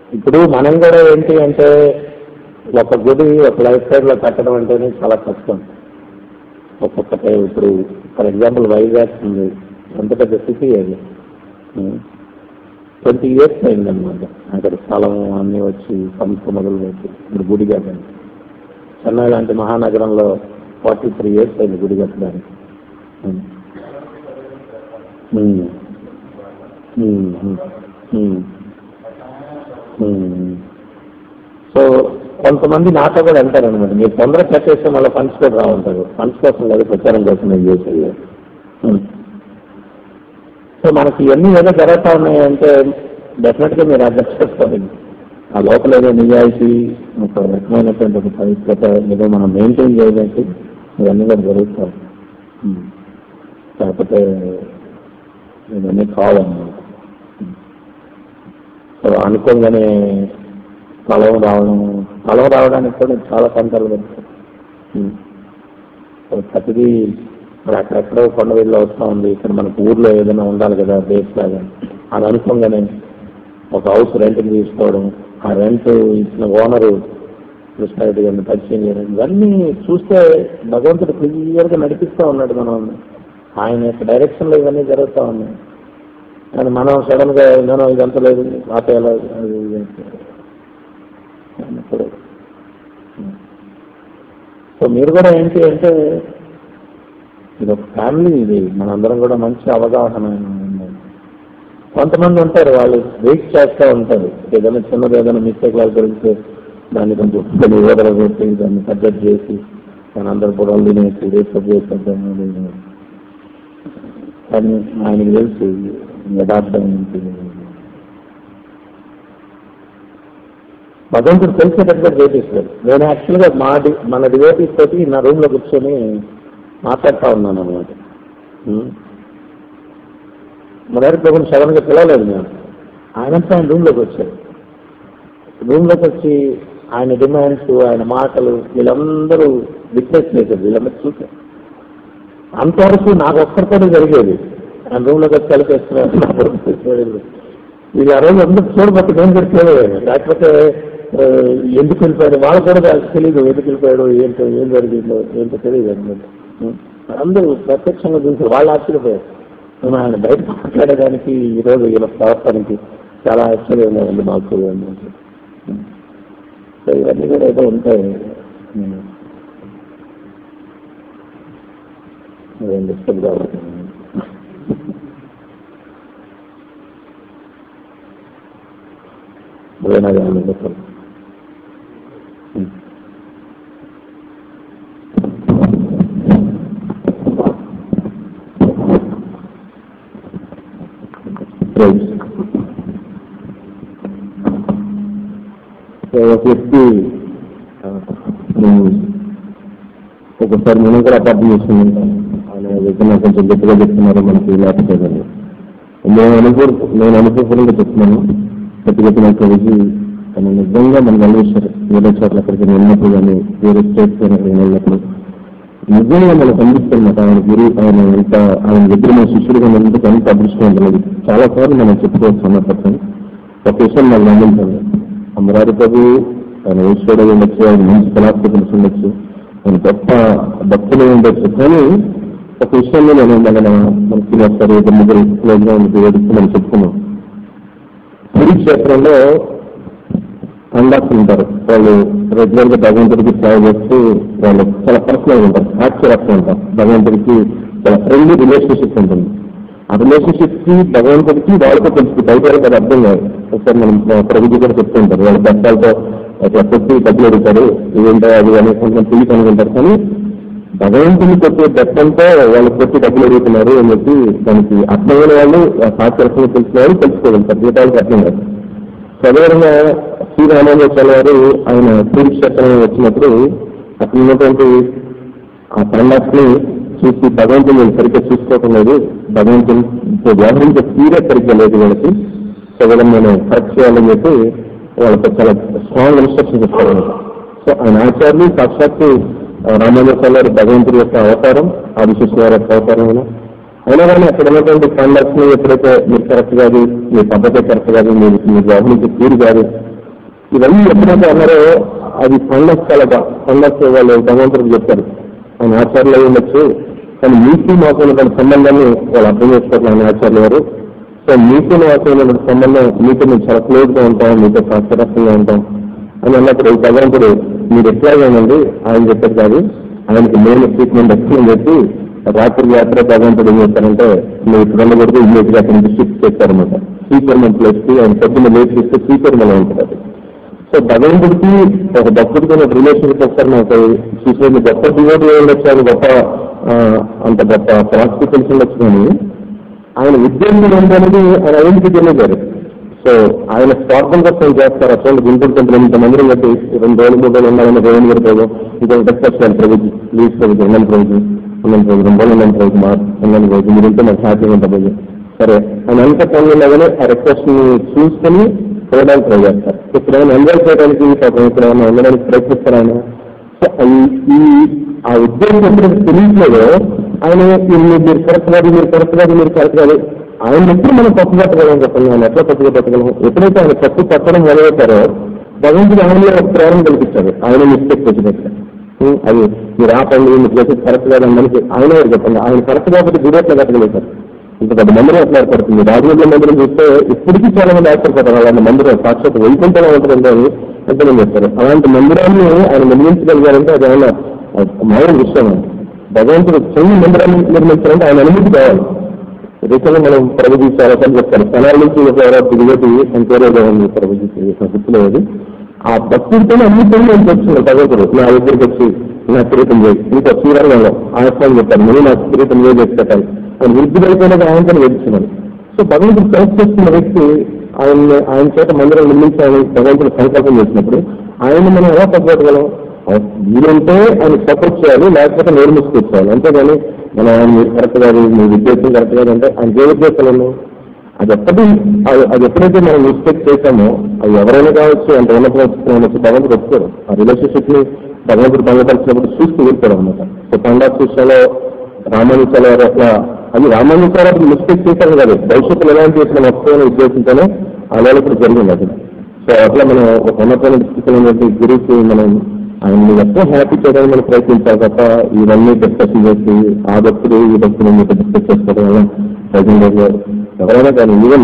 ఇప్పుడు మనం కూడా ఏంటి అంటే ఒక గుడి ఒక లైఫ్ స్టైల్ లో కట్టడం అంటేనే చాలా కష్టం ఒక్కొక్కటే ఇప్పుడు ఫర్ ఎగ్జాంపుల్ వైజాగ్ ఉంది ఎంత పెద్ద సిటీ అది ట్వంటీ ఇయర్స్ అయిందనమాట అక్కడ స్థలం అన్నీ వచ్చి సంస్థ మొదలు పెట్టి ఇప్పుడు గుడి కట్టండి చెన్నై లాంటి మహానగరంలో ఫార్టీ త్రీ ఇయర్స్ అయింది గుడి కట్టడానికి ఉమ్. ఉమ్. ఉమ్. ఉమ్. ఉమ్. సో కొంతమంది నాతో కూడా అంటారు అనమాట మీరు తొందరగా కట్టేస్తే మళ్ళీ ఫండ్స్ కూడా రావుంటారు ఫండ్స్ కోసం లేదు ప్రచారం కోసం నేను చేసేది ఉమ్. సో మనకి ఇవన్నీ ఏదో జరుగుతా ఉన్నాయంటే డెఫినెట్ గా మీరు అర్థం చేసుకోవాలి ఆ లోపల ఏదో నిజాయితీ ఒక రకమైనటువంటి ఒక పవిత్రత ఏదో మనం మెయింటైన్ చేయడానికి ఇవన్నీ కూడా జరుగుతాయి ఉమ్. కాకపోతే ఇవన్నీ కావాలన్నమాట సో అనుకోగానే కలవ రావడం కలవ రావడానికి కూడా చాలా పంటలు పడతాయి ఉమ్. సో ప్రతిదీ ఇప్పుడు అక్కడెక్కడో కొండ వెళ్ళి వస్తూ ఉంది ఇక్కడ మనకు ఊర్లో ఏదైనా ఉండాలి కదా బేస్ లాగా అది అనుకోగానే ఒక హౌస్ రెంట్కి తీసుకోవడం ఆ రెంట్ ఇచ్చిన ఓనరు కృష్ణారెడ్డి గారిని పరిచయం చేయడం ఇవన్నీ చూస్తే భగవంతుడు క్లియర్గా నడిపిస్తూ ఉన్నాడు మనం ఆయన యొక్క డైరెక్షన్లో ఇవన్నీ జరుగుతూ ఉన్నాయి కానీ మనం సడన్ గా నేను ఇదంతా లేదు ఆపేయాలి అది ఇది అంటే. అన్నప్పుడు సో మీరు కూడా ఏంటి అంటే ఇది ఒక ఫ్యామిలీ ఇది మనందరం కూడా మంచి అవగాహన ఉంది. కొంతమంది ఉంటారు వాళ్ళు వెయిట్ చేస్తూ ఉంటారు ఏదైనా చిన్నది ఏదైనా మిస్టేక్ లాగా జరిగితే దాన్ని కొంచెం కొన్ని ఓదర కొట్టి దాన్ని సబ్జెక్ట్ చేసి దాని అందరు బుడలు తినేసి రేపు చేసేద్దాం కానీ ఆయనకి తెలుసు యథార్థం ఏంటి భగవంతుడు తెలిసేటట్టుగా చేపిస్తాడు నేను యాక్చువల్గా మా డి- మన డివోటీస్ తోటి నా రూమ్ లో కూర్చొని మాట్లాడుతూ ఉన్నాను అనమాట మొదటి ప్రభుని సడన్ గా పిలవలేదు నేను ఆయనంతా ఆయన రూమ్ లోకి వచ్చారు రూమ్ లోకి వచ్చి ఆయన డిమాండ్స్ ఆయన మాటలు వీళ్ళందరూ విట్నెస్ చేశారు వీళ్ళందరూ చూశారు అంతవరకు నాకు ఒక్కరితోనే జరిగేది ఆయన రూమ్ లోకి వచ్చి కలిపేస్తున్నారు వీళ్ళు ఆ రోజు అందరూ చూడబట్టి నేను కూడా చూడలేదు లేకపోతే ఆ, ఎందుకు వెళ్ళిపోయాడు వాళ్ళు కూడా వాళ్ళకి తెలియదు ఎందుకు వెళ్ళిపోయాడు ఏంటో ఏం జరిగిందో ఏంటో తెలియదు అనమాట అందరూ ప్రత్యక్షంగా చూసి వాళ్ళు ఆశ్చర్యపోయారు మేము ఆయన బయట మాట్లాడడానికి ఈ రోజు ఈయన ప్రవర్తనకి చాలా ఆశ్చర్యంగా ఉంది మాకు అన్నమాట సో ఇవన్నీ కూడా ఏదో ఉంటాయి ఉం. అదేం డిస్టర్బ్ కావాలి ఏదైనా కానీ చెప్పండి ఉం. Right. సో ఒక వ్యక్తి ఆ, నేను ఒకసారి మనం కూడా అపార్థం చేసుకుంటాం ఆయన ఏదైనా కొంచెం గట్టిగా చెప్తున్నారు మనకి లేకపోతే నేను అనుకూ నేను అనుకోకుండా చెప్తున్నాను గట్టి గట్టిన కలిసి తను నిజంగా మన వెళ్ళేశారు వేరే చోట్ల అక్కడికి వెళ్ళినప్పుడు కానీ వేరే స్టేట్ వెళ్ళినప్పుడు నిజంగా మనకు అనిపిస్తుంది ఆయన గురి ఆయన ఎంత ఆయన దగ్గర మన శిష్యుడిగా ఉన్నందుకు ఎంత అదృష్టం ఉంటుంది చాలా సార్లు మనం చెప్పుకోవచ్చు అన్నప్పుడు ఒక విషయం నాకు గమనించాలి అమరారి ప్రభు ఆయన ఈశ్వరుడు అయి ఉండొచ్చు ఆయన మంచి కళాత్మక తెలిసి ఉండొచ్చు ఆయన గొప్ప భక్తులు అయి ఉండొచ్చు కానీ ఒక విషయంలో నేను మన మనకి ఒకసారి ఇద్దరు ముగ్గురు క్లోజ్గా ఉండి వేదిక మనం చెప్పుకున్నాం పురి క్షేత్రంలో కండక్ట్ ఉంటారు వాళ్ళు రెగ్యులర్ గా భగవంతుడికి సేవ చేస్తూ వాళ్ళు చాలా పర్సనల్ ఉంటారు సాక్షరత్వం ఉంటారు భగవంతుడికి చాలా ఫ్రెండ్లీ రిలేషన్షిప్ ఉంటుంది ఆ రిలేషన్షిప్ కి భగవంతుడికి వాళ్ళతో కొంచెం బయట వాళ్ళకి అది అర్థం కాదు ఒకసారి మనం ప్రభుత్వం కూడా చెప్తూ ఉంటారు వాళ్ళ కష్టాలతో అట్లా కొట్టి డబ్బులు అడుగుతారు ఇదేంటో అది అని కొంచెం తెలిసి అనుకుంటారు కానీ భగవంతుని కొట్టే దట్టంతో వాళ్ళు కొట్టి డబ్బులు అడుగుతున్నారు అని చెప్పి దానికి అర్థమైన వాళ్ళు సాక్షరత్వం తెలిసిన వాళ్ళు తెలుసుకోగలుగుతారు మిగతా వాళ్ళకి అర్థం కాదు సాధారణంగా శ్రీరామాచార్య గారు ఆయన పూరి క్షేత్రం వచ్చినప్పుడు అక్కడ ఉన్నటువంటి ఆ పండాక్ని చూసి భగవంతుని సరిగ్గా చూసుకోవటం లేదు భగవంతునితో వ్యవహరించే తీరే సరిగ్గా లేదు వాళ్ళకి సో వీళ్ళని నేను కరెక్ట్ చేయాలని చెప్పి వాళ్ళకి చాలా స్ట్రాంగ్ ఇన్స్ట్రక్షన్ చెప్తారు సో ఆయన ఆచార్యులు సాక్షాత్తు రామాచార్య గారు భగవంతుడి యొక్క అవతారం ఆదిశేషు గారి యొక్క అవతారం అయినా కానీ అక్కడ ఉన్నటువంటి కాండక్ట్స్ ని ఎప్పుడైతే మీరు కరెక్ట్ కాదు మీ పద్ధతి కరెక్ట్ కాదు మీరు మీరు వ్యవహరించే తీరు కాదు ఇవన్నీ ఎప్పుడైతే అన్నారో అది ఫండస్ చాలా ఫండస్ వాళ్ళు భగవంతుడికి చెప్తారు ఆయన ఆచార్యులు అయి ఉండొచ్చు కానీ మీకు మాకు ఉన్నటువంటి సంబంధాన్ని వాళ్ళు అర్థం చేసుకోవట్లేదు ఆయన ఆచార్యులు గారు సో మీకు మాకు ఉన్నటువంటి సంబంధం మీతో మేము చాలా క్లోజ్ గా ఉంటాం మీతో సాక్షరస్యంగా ఉంటాం అని అన్నప్పుడు భగవంతుడు మీరు ఎట్లాగేనండి ఆయన చెప్పారు కాదు ఆయనకి నేను ట్రీట్మెంట్ ఎక్స్ప్లెయిన్ చేసి రాత్రి యాత్ర భగవంతుడు ఏం చేస్తారంటే మీరు ఇక్కడ ఉండకూడదు ఇమీడియట్ గా అక్కడి నుంచి షిఫ్ట్ చేస్తారనమాట శ్రీకర్మం ప్లేస్ కి ఆయన పొద్దున్న లేచి ఇస్తే శ్రీకర్మలో ఉంటుంది అది. సో భగవంతుడికి ఒక భక్తుడికి ఉన్న రిలేషన్షిప్ ఒకసారి నాకు చూసేది గొప్ప డివోటీ ఉండొచ్చు ఆయన గొప్ప ఆ, అంత గొప్ప ఫిలాసఫీ తెలిసి ఉండొచ్చు కానీ ఆయన ఉద్యోగం ఏంటనేది ఆయన ఐడెంటిటీ తెలియజారు సో ఆయన స్వార్థం కోసం చేస్తారు అసలు గుంటూరు టెంపుల్ ఇంత మందిరం కట్టి రెండు రోజులు మూడు రోజులు ఉండాలని రేవన్ గారి రోజు ఇంకొక టెక్స్ట్ ప్రభుత్వం ప్లీజ్ ప్రభుత్వం ఉండాలి ప్రభుత్వం ఉండాలి ప్రభుత్వం రెండు రోజులు ఉండాలి ప్రభుత్వం మా ఉండాలి ప్రభుత్వం మీరు ఉంటే మాకు హ్యాపీగా ఉంటుంది సరే ఆయన అంత పనులు ఉండగానే ఆ రిక్వెస్ట్ ని చూసుకొని చూడడానికి ట్రై చేస్తారు ఇక్కడ ఏమైనా ఎంజాయ్ చేయడానికి పాపం ఇక్కడ ఏమైనా ఉండడానికి ప్రయత్నిస్తారు ఆయన సో ఈ- ఈ ఆ ఉద్యోగం ఎప్పుడైతే తెలియట్లేదో ఆయన ఈ మీరు మీరు కరెక్ట్ కాదు మీరు కరెక్ట్ కాదు మీరు కరెక్ట్ కాదు ఆయన ఎప్పుడు మనం తప్పు పట్టగలం చెప్పండి ఆయన ఎట్లా తప్పుగా పట్టగలం ఎప్పుడైతే ఆయన తప్పు పట్టడం మొదలవుతారో భగవంతుడు ఆయనలో ఒక ప్రేరణ కల్పించాడు ఆయన మిస్టేక్ వచ్చినట్టు ఉం, అది మీరు ఆపండి మీరు చేసేది కరెక్ట్ కాదు మనకి ఆయన ఎవరు చెప్పండి ఆయన కరెక్ట్ కాబట్టి గుడి ఎట్లా కట్టగలుగుతారు ఇంత పెద్ద మందిరం ఎట్లా ఏర్పడుతుంది రాజమండ్రి మందిరం చూస్తే ఇప్పటికీ చాలా మంది ఏర్పడతారు అలాంటి మందిరం సాక్షాత్ వైకుంఠంగా ఉంటుందంటే అని ఎంతమంది చెప్తారు అలాంటి మందిరాన్ని ఆయన నిర్మించగలిగారంటే అది ఆయన మామూలు విషయం భగవంతుడు చెయ్యి మందిరాన్ని నిర్మించాలంటే ఆయన అనుమతి కావాలి రీసెంట్గా మనం ప్రభుజీ చాలా సార్లు చెప్తారు స్థలాల నుంచి ఒక ఎవరో దిగుబడి ఎంతేరేగా ఉంది ప్రభుజీ గుర్తులేదు ఆ భక్తుడితోనే అన్ని పనులు నేను వచ్చింది భగవంతుడు నా దగ్గరికి వచ్చి నా కిరీటం చేయి ఇంకా శ్రీరంగంలో ఆయన చెప్పారు నేను నా కిరీటం చేసి చేసి పెట్టాలి ఆయన వృద్ధి అయిపోయినాక ఆయనతో వేయించినాను సో భగవంతుడు సెలెక్ట్ చేస్తున్న వ్యక్తి ఆయన ఆయన చేత మందిరం నిర్మించాలని భగవంతుడు సంకల్పం చేసినప్పుడు ఆయన మనం ఎలా తగ్గగలం వీలుంటే ఆయన సపోర్ట్ చేయాలి లేకపోతే నిర్మించుకోవాలి అంతేగాని మనం ఆయన మీరు కరెక్ట్ కాదు మీ ఉద్దేశం కరెక్ట్ కాదు అంటే ఆయన ఏ ఉద్దేశాలను అది ఎప్పటి అది అది ఎప్పుడైతే మనం మిస్టేక్ చేశామో అది ఎవరైనా కావచ్చు అంత ఉన్నత వచ్చి భగవంతుడు వస్తారు ఆ రిలేషన్షిప్ ని భగవంతుడు భంగపరిచినప్పుడు చూస్తూ ఊరుతాడు అనమాట సో పండాస్ విషయంలో రామానుచార్య గారు అట్లా అది రామానుచార్య అప్పుడు మిస్టేక్ చేశారు కాదు భవిష్యత్తులో ఎలాంటి చేసిన వస్తుందని ఉద్దేశంతోనే ఆ వేళ ఇప్పుడు జరిగింది అది సో అట్లా మనం ఒక ఉన్నతమైన స్థితిలో ఉన్నటువంటి గురువుకి మనం ఆయన్ని ఎంతో హ్యాపీ చేయడానికి మనం ప్రయత్నించాలి తప్ప ఇవన్నీ డిస్కషన్ చేసి ఆ భక్తుడు ఈ భక్తుడు మీతో డిస్కస్ చేసుకోవడం వల్ల ప్రజెంట్ ఎవరైనా కానీ ఈవెన్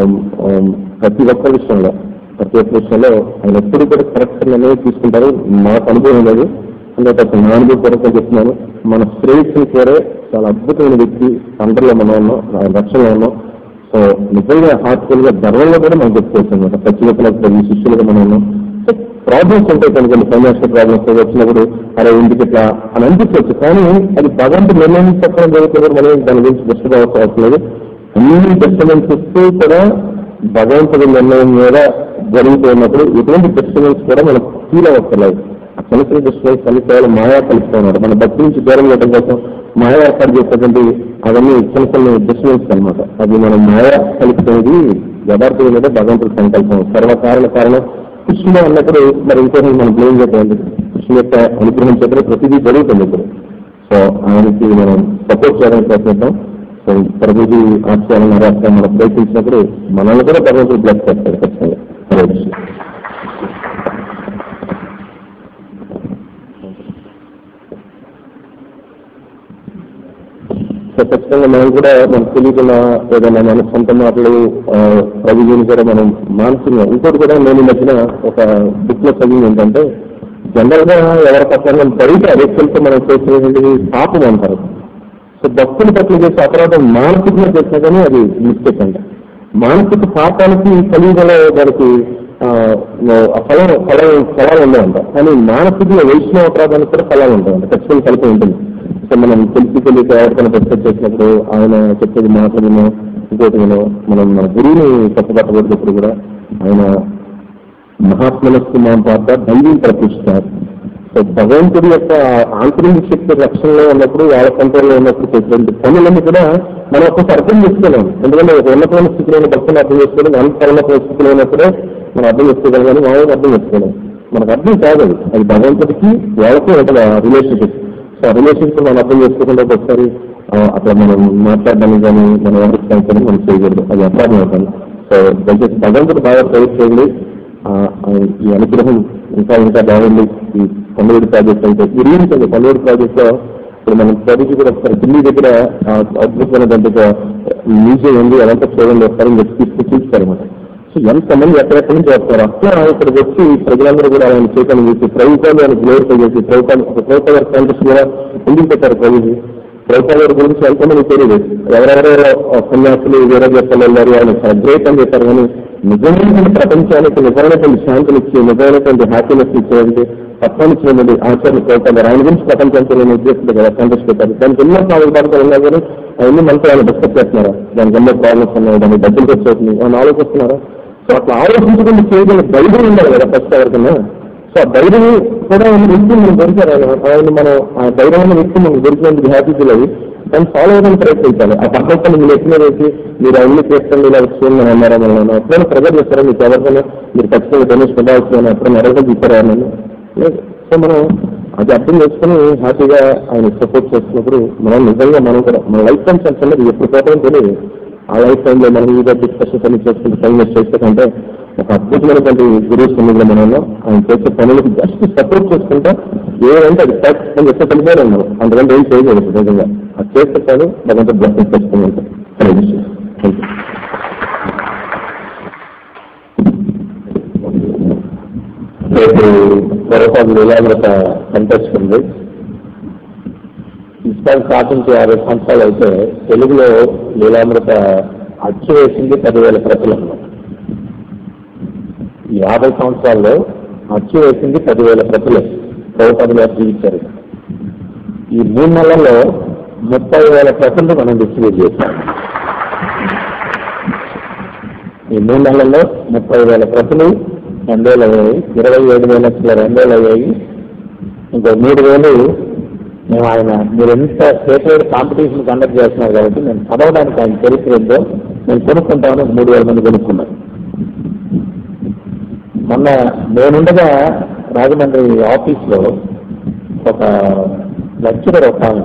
ప్రతి ఒక్క విషయంలో ప్రతి ఒక్క విషయంలో ఆయన ఎప్పుడు కూడా కరెక్షన్ అనేది తీసుకుంటారు మాకు అనుభవం లేదు అంటే అసలు నా అనుభవం పూర్వకంగా చెప్తున్నాను మన శ్రేయస్సుని కోరే చాలా అద్భుతమైన వ్యక్తి అందరిలో మనం ఉన్నాం ఆయన రక్షణలో ఉన్నాం సో నిజంగా హార్ట్ఫుల్ గా గర్వంలో కూడా మనం చెప్పుకోవచ్చు అనమాట ప్రతి ఒక్కరికి ఈ శిష్యులుగా మనం ఉన్నాం సో ప్రాబ్లమ్స్ ఉంటాయి కొన్ని కొన్ని ఫైనాన్షియల్ ప్రాబ్లమ్స్ వచ్చినప్పుడు అరే ఇంటికి ఇట్లా అని అనిపించవచ్చు కానీ అది భగవంతుడు నిర్ణయం చెప్పడం జరుగుతుంది మనం దాని గురించి దృష్టిగా అవసరం లేదు అన్ని డిస్టర్బెన్సెస్ కూడా భగవంతుడి నిర్ణయం మీద జరుగుతున్నప్పుడు ఎటువంటి డిస్టర్బెన్స్ కూడా మనం ఫీల్ అవ్వట్లేదు ఆ చిన్న చిన్న డిస్టర్బెన్స్ అన్ని కేవలం మాయా కలుపుతున్నారు మన భక్తి నుంచి దూరం చేయడం కోసం మాయా ఏర్పాటు చేసేటువంటి అవన్నీ చిన్న చిన్న డిస్టర్బెన్స్ అనమాట అది మనం మాయా కలుపుతున్నది యథార్థం ఏంటంటే భగవంతుడి సంకల్పం సర్వకారణ కారణం కృష్ణుడు అన్నప్పుడు మరి ఇంకోటి మనం బ్లేమ్ చేయడం కృష్ణుడు యొక్క అనుగ్రహం చేత ప్రతిదీ జరుగుతుంది ఇప్పుడు సో ఆయనకి మనం సపోర్ట్ చేయడానికి ప్రయత్నిద్దాం సో ప్రభుజీ ఆశ్చర్యం రాష్ట్రం మనం ప్రయత్నించినప్పుడు మనల్ని కూడా భగవంతుడు బ్లడ్ చేస్తాడు ఖచ్చితంగా హరే కృష్ణ. సో ఖచ్చితంగా మనం కూడా మనకు తెలియకుండా ఏదైనా మన సొంత మాటలు ఆ, ప్రభుజీని కూడా మనం మానసికంగా ఇంకోటి కూడా నేను ఈ మధ్యన ఒక బుక్ లో చదివింది ఏంటంటే జనరల్ గా ఎవరి పట్ల మనం బయట వ్యక్తులతో మనం చేసేటువంటి పాపం అంటారు సో భక్తుల పట్ల చేసే అపరాధం మానసికంగా చేసినా కానీ అది మిస్టేక్ అంట మానసిక పాపానికి కలియుగలో దానికి ఆ, ఆ ఫలం ఫలం ఫలాలు ఉండవంట కానీ మానసికంగా వైష్ణవ అపరాధానికి కూడా ఫలాలు ఉంటాయంట ఖచ్చితంగా కలిపి ఉంటుంది సో మనం తెలిసి తెలియక ఎవరికైనా డిస్కస్ చేసినప్పుడు ఆయన చెప్పేది మాటలను ఇంకోటి వినో మనం మన గురువుని తప్పుపట్టకూడదు ఇప్పుడు కూడా ఆయన మహాత్మనస్సు మాం పాత్ర దైవం ప్రతిష్టారు సో భగవంతుడి యొక్క ఆంతరిక శక్తి రక్షణలో ఉన్నప్పుడు వాళ్ళ కంట్రోల్లో ఉన్నప్పుడు చేసినటువంటి పనులన్నీ కూడా మనం ఒక్కసారి అర్థం చేసుకోలేం ఎందుకంటే ఒక ఉన్నతమైన స్థితిలో ఉన్న భక్తులు అర్థం చేసుకోవడం అంత ఉన్నతమైన స్థితిలో ఉన్నప్పుడే మనం అర్థం చేసుకోగలం కానీ మామూలుగా అర్థం చేసుకోలేం మనకు అర్థం కాదు అది. అది భగవంతుడికి వాళ్ళకి ఉంటుంది రిలేషన్షిప్ సో ఆ రిలేషన్షిప్ మనం అర్థం చేసుకోకుండా ఒకసారి ఆ, అట్లా మనం మాట్లాడడానికి కానీ మనం ఎవరికి కానీ మనం చేయకూడదు అది అపరాధం అవుతుంది సో దయచేసి భగవంతుడు బాగా ప్రేర్ చేయండి ఆ, ఆ, ఈ అనుగ్రహం ఇంకా ఇంకా బాగుంది ఈ కొండవీడి ప్రాజెక్ట్ అయితే ఈ రీజన్ ఉంది కొండవీడి ప్రాజెక్ట్ లో ఇప్పుడు మనం ప్రభుత్వం కూడా ఒకసారి ఢిల్లీ దగ్గర ఆ, అద్భుతమైనటువంటి ఒక మ్యూజియం ఉంది అదంతా చూడండి ఒకసారి మీరు తీసుకుని చూస్తారన్నమాట సో ఎంతమంది ఎక్కడెక్కడి నుంచి వస్తారు అట్లా ఇక్కడికి వచ్చి ప్రజలందరూ కూడా ఆయన చేతను చేసి ప్రభుత్వాన్ని ఆయన గ్లోరిఫై చేసి ప్రభుత్వాన్ని ఒక ప్రభుత్వ వర్క్ సెంటర్స్ కూడా ఎందుకు పెట్టారు ప్రభుత్వం ప్రభుత్వ గారి గురించి ఎంతమంది తెలియదు ఎవరెవరో సన్యాసులు వేరే చెప్పలు వెళ్ళారు ఆయన చాలా గ్రేట్ అని చెప్పారు కానీ నిజమైనటువంటి ప్రపంచానికి నిజమైనటువంటి శాంతిని ఇచ్చి నిజమైనటువంటి హ్యాపీనెస్ ఇచ్చేటువంటి తత్వాన్ని ఇచ్చినటువంటి ఆచార్య ప్రభుత్వం గారు ఆయన గురించి ప్రపంచానికి నేను ఉద్దేశించి కదా సెంటర్స్ పెట్టారు దానికి ఎన్నో నాలుగు పడతారు ఉన్నా కానీ అవన్నీ మనతో ఆయన డిస్కస్ చేస్తున్నారా దానికి ఎన్నో ప్రాబ్లమ్స్ ఉన్నాయి దానికి డబ్బులు ఖర్చు అవుతుంది అని ఆలోచిస్తున్నారా సో అట్లా ఆలోచించుకుంటూ చేయగల ధైర్యం ఉండాలి కదా ఫస్ట్ ఎవరికన్నా సో ఆ ధైర్యం కూడా ఉన్న వ్యక్తి మనం దొరికారు ఆయన ఆయన మనం ఆ ధైర్యమైన వ్యక్తి మనకు దొరికినందుకు హ్యాపీ ఫీల్ అయ్యి దాన్ని ఫాలో అవ్వడానికి ప్రయత్నించాలి ఆ పక్కన మీరు ఎత్తిన వేసి మీరు అన్ని చేస్తుంది ఇలా చేయండి అని అన్నారా మనం ఎప్పుడైనా ప్రెజర్ చేస్తారా మీకు ఎవరికైనా మీరు ఖచ్చితంగా డొనేషన్ ఇవ్వాల్సిన ఎప్పుడైనా ఎవరికైనా ఇచ్చారా అని లేదు సో మనం అది అర్థం చేసుకుని హ్యాపీగా ఆయన సపోర్ట్ చేస్తున్నప్పుడు మనం నిజంగా మనం కూడా మన లైఫ్ టైం సెన్స్ అనేది ఎప్పుడు పోతామో తెలియదు ఆ లైఫ్ టైంలో మనం ఈ డిస్కషన్స్ అన్ని చేసుకుంటే టైం వేస్ట్ చేస్తే కంటే ఒక అద్భుతమైనటువంటి గురువు సన్నిధిలో మనలో ఆయన చేసే పనులకు జస్ట్ సపోర్ట్ చేసుకుంటా ఏదంటే అది కరెక్ట్ అని చెప్పి తెలిపోయి ఉన్నాం అందుకంటే ఏం చేయలేదు నిజంగా అది చేస్తే చాలు భగవంతుడు బ్లెస్సింగ్ చేసుకుని హరే కృష్ణ థ్యాంక్ యూ రేపు పొరపాటు లీలామృత కంటెస్ట్ ఉంది ఇస్కాన్ స్థాపించి యాభై సంవత్సరాలు అయితే తెలుగులో లీలామృత అచ్చు వేసింది పదివేల ప్రతులు అన్నమాట ఈ యాభై సంవత్సరాల్లో అచ్చు వేసింది పదివేల ప్రతులు ప్రభుత్వం గారు జీవించారు ఈ మూడు నెలల్లో ముప్పై వేల ప్రతులు మనం డిస్ట్రిబ్యూట్ చేశాం ఈ మూడు నెలల్లో ముప్పై వేల ప్రతులు రెండు వేలు అయ్యాయి ఇరవై ఏడు వేల లక్షల రెండు వేలు అయ్యాయి ఇంకో మూడు వేలు మేము ఆయన మీరు ఎంత స్టేట్ కాంపిటీషన్ కండక్ట్ చేస్తున్నారు కాబట్టి నేను చదవడానికి ఆయన చరిత్ర ఏందో నేను కొనుక్కుంటామని ఒక మూడు వేల మంది కొనుక్కున్నాను మొన్న నేనుండగా రాజమండ్రి ఆఫీస్లో ఒక లెక్చరర్ ఒక ఆమె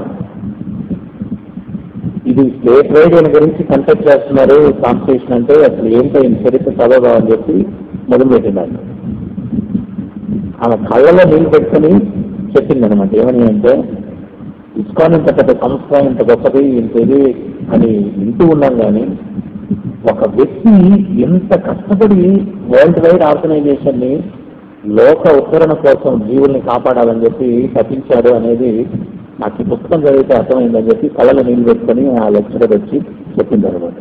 ఇది స్టేట్ వైడ్ ఈయన గురించి కంటెక్ట్ చేస్తున్నారు కాంపిటీషన్ అంటే అసలు ఏంటో ఈయన చరిత్ర చదవదాం అని చెప్పి మొదలుపెట్టినాను ఆమె కళ్ళలో నీళ్ళు పెట్టుకుని చెప్పింది అనమాట ఏమని అంటే ఇస్కాన్ ఇంత పెద్ద సంస్థ ఇంత గొప్పది ఇంత ఇది అని వింటూ ఉన్నాం కానీ ఒక వ్యక్తి ఎంత కష్టపడి వరల్డ్ వైడ్ ఆర్గనైజేషన్ ని లోక ఉత్తరణ కోసం జీవుల్ని కాపాడాలని చెప్పి తప్పించాడు అనేది నాకు ఈ పుస్తకం చదివితే అర్థమైందని చెప్పి కళ్ళలో నీళ్ళు పెట్టుకొని ఆ లెక్చరర్ వచ్చి చెప్పింది అనమాట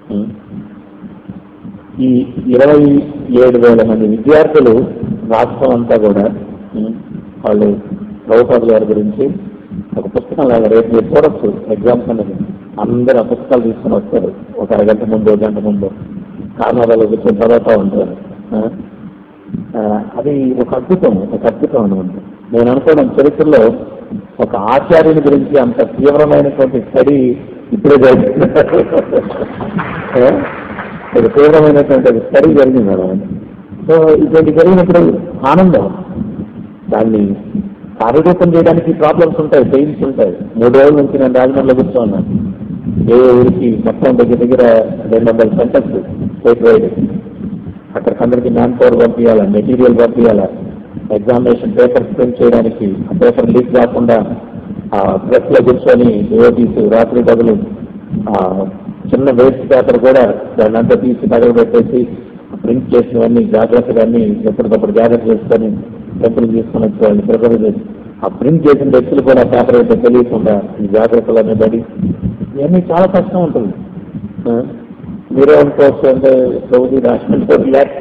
ఈ ఇరవై ఏడు వేల మంది విద్యార్థులు రాష్ట్రం అంతా కూడా ఉం, వాళ్ళు ప్రభుపాద్ గారి గురించి ఒక పుస్తకం లాగా రేపు మీరు చూడొచ్చు ఎగ్జామ్స్ అనేది అందరూ ఆ పుస్తకాలు తీసుకుని వస్తారు ఒక అరగంట ముందు ఒక గంట ముందు కార్నర్లో కూర్చొని చదువుతూ ఉంటారు ఆ? ఆ, అది ఒక అద్భుతం ఒక అద్భుతం అనమాట నేను అనుకోవడం చరిత్రలో ఒక ఆచార్యుని గురించి అంత తీవ్రమైనటువంటి స్టడీ ఇప్పుడే జరిగింది ఆ? ఒక తీవ్రమైనటువంటి ఒక స్టడీ జరిగింది అనమాట సో ఇటువంటి జరిగినప్పుడు ఆనందం దాన్ని కార్యరూపం చేయడానికి ప్రాబ్లమ్స్ ఉంటాయి పెయిన్స్ ఉంటాయి మూడు రోజుల నుంచి నేను రాజమండ్రిలో కూర్చోన్నాను ఏ ఊరికి మొత్తం దగ్గర దగ్గర రెండు వందల సెంటర్స్ స్టేట్ వైడ్ అక్కడికి అందరికి మ్యాన్ పవర్ పంపించాలా మెటీరియల్ పంపించాలా ఎగ్జామినేషన్ పేపర్స్ ప్రింట్ చేయడానికి ఆ పేపర్ లీక్ కాకుండా ఆ ప్రెస్ లో కూర్చొని ఏఓటీస్ రాత్రి బదులు ఆ చిన్న వేస్ట్ పేపర్ కూడా దాన్ని అంతా తీసి తగలబెట్టేసి ప్రింట్ చేసినవన్నీ జాగ్రత్తగా అన్ని ఎప్పటికప్పుడు జాగ్రత్త చేసుకొని టెంపుల్ తీసుకొని వచ్చి వాళ్ళు ప్రిపేర్ చేసి ఆ ప్రింట్ చేసిన వ్యక్తులు కూడా పేపర్ అయితే తెలియకుండా ఈ జాగ్రత్తలన్నీ పడి ఇవన్నీ చాలా కష్టం ఉంటుంది ఆ? మీరే అనుకోవచ్చు అంటే ప్రభుత్వ రాష్ట్రంలో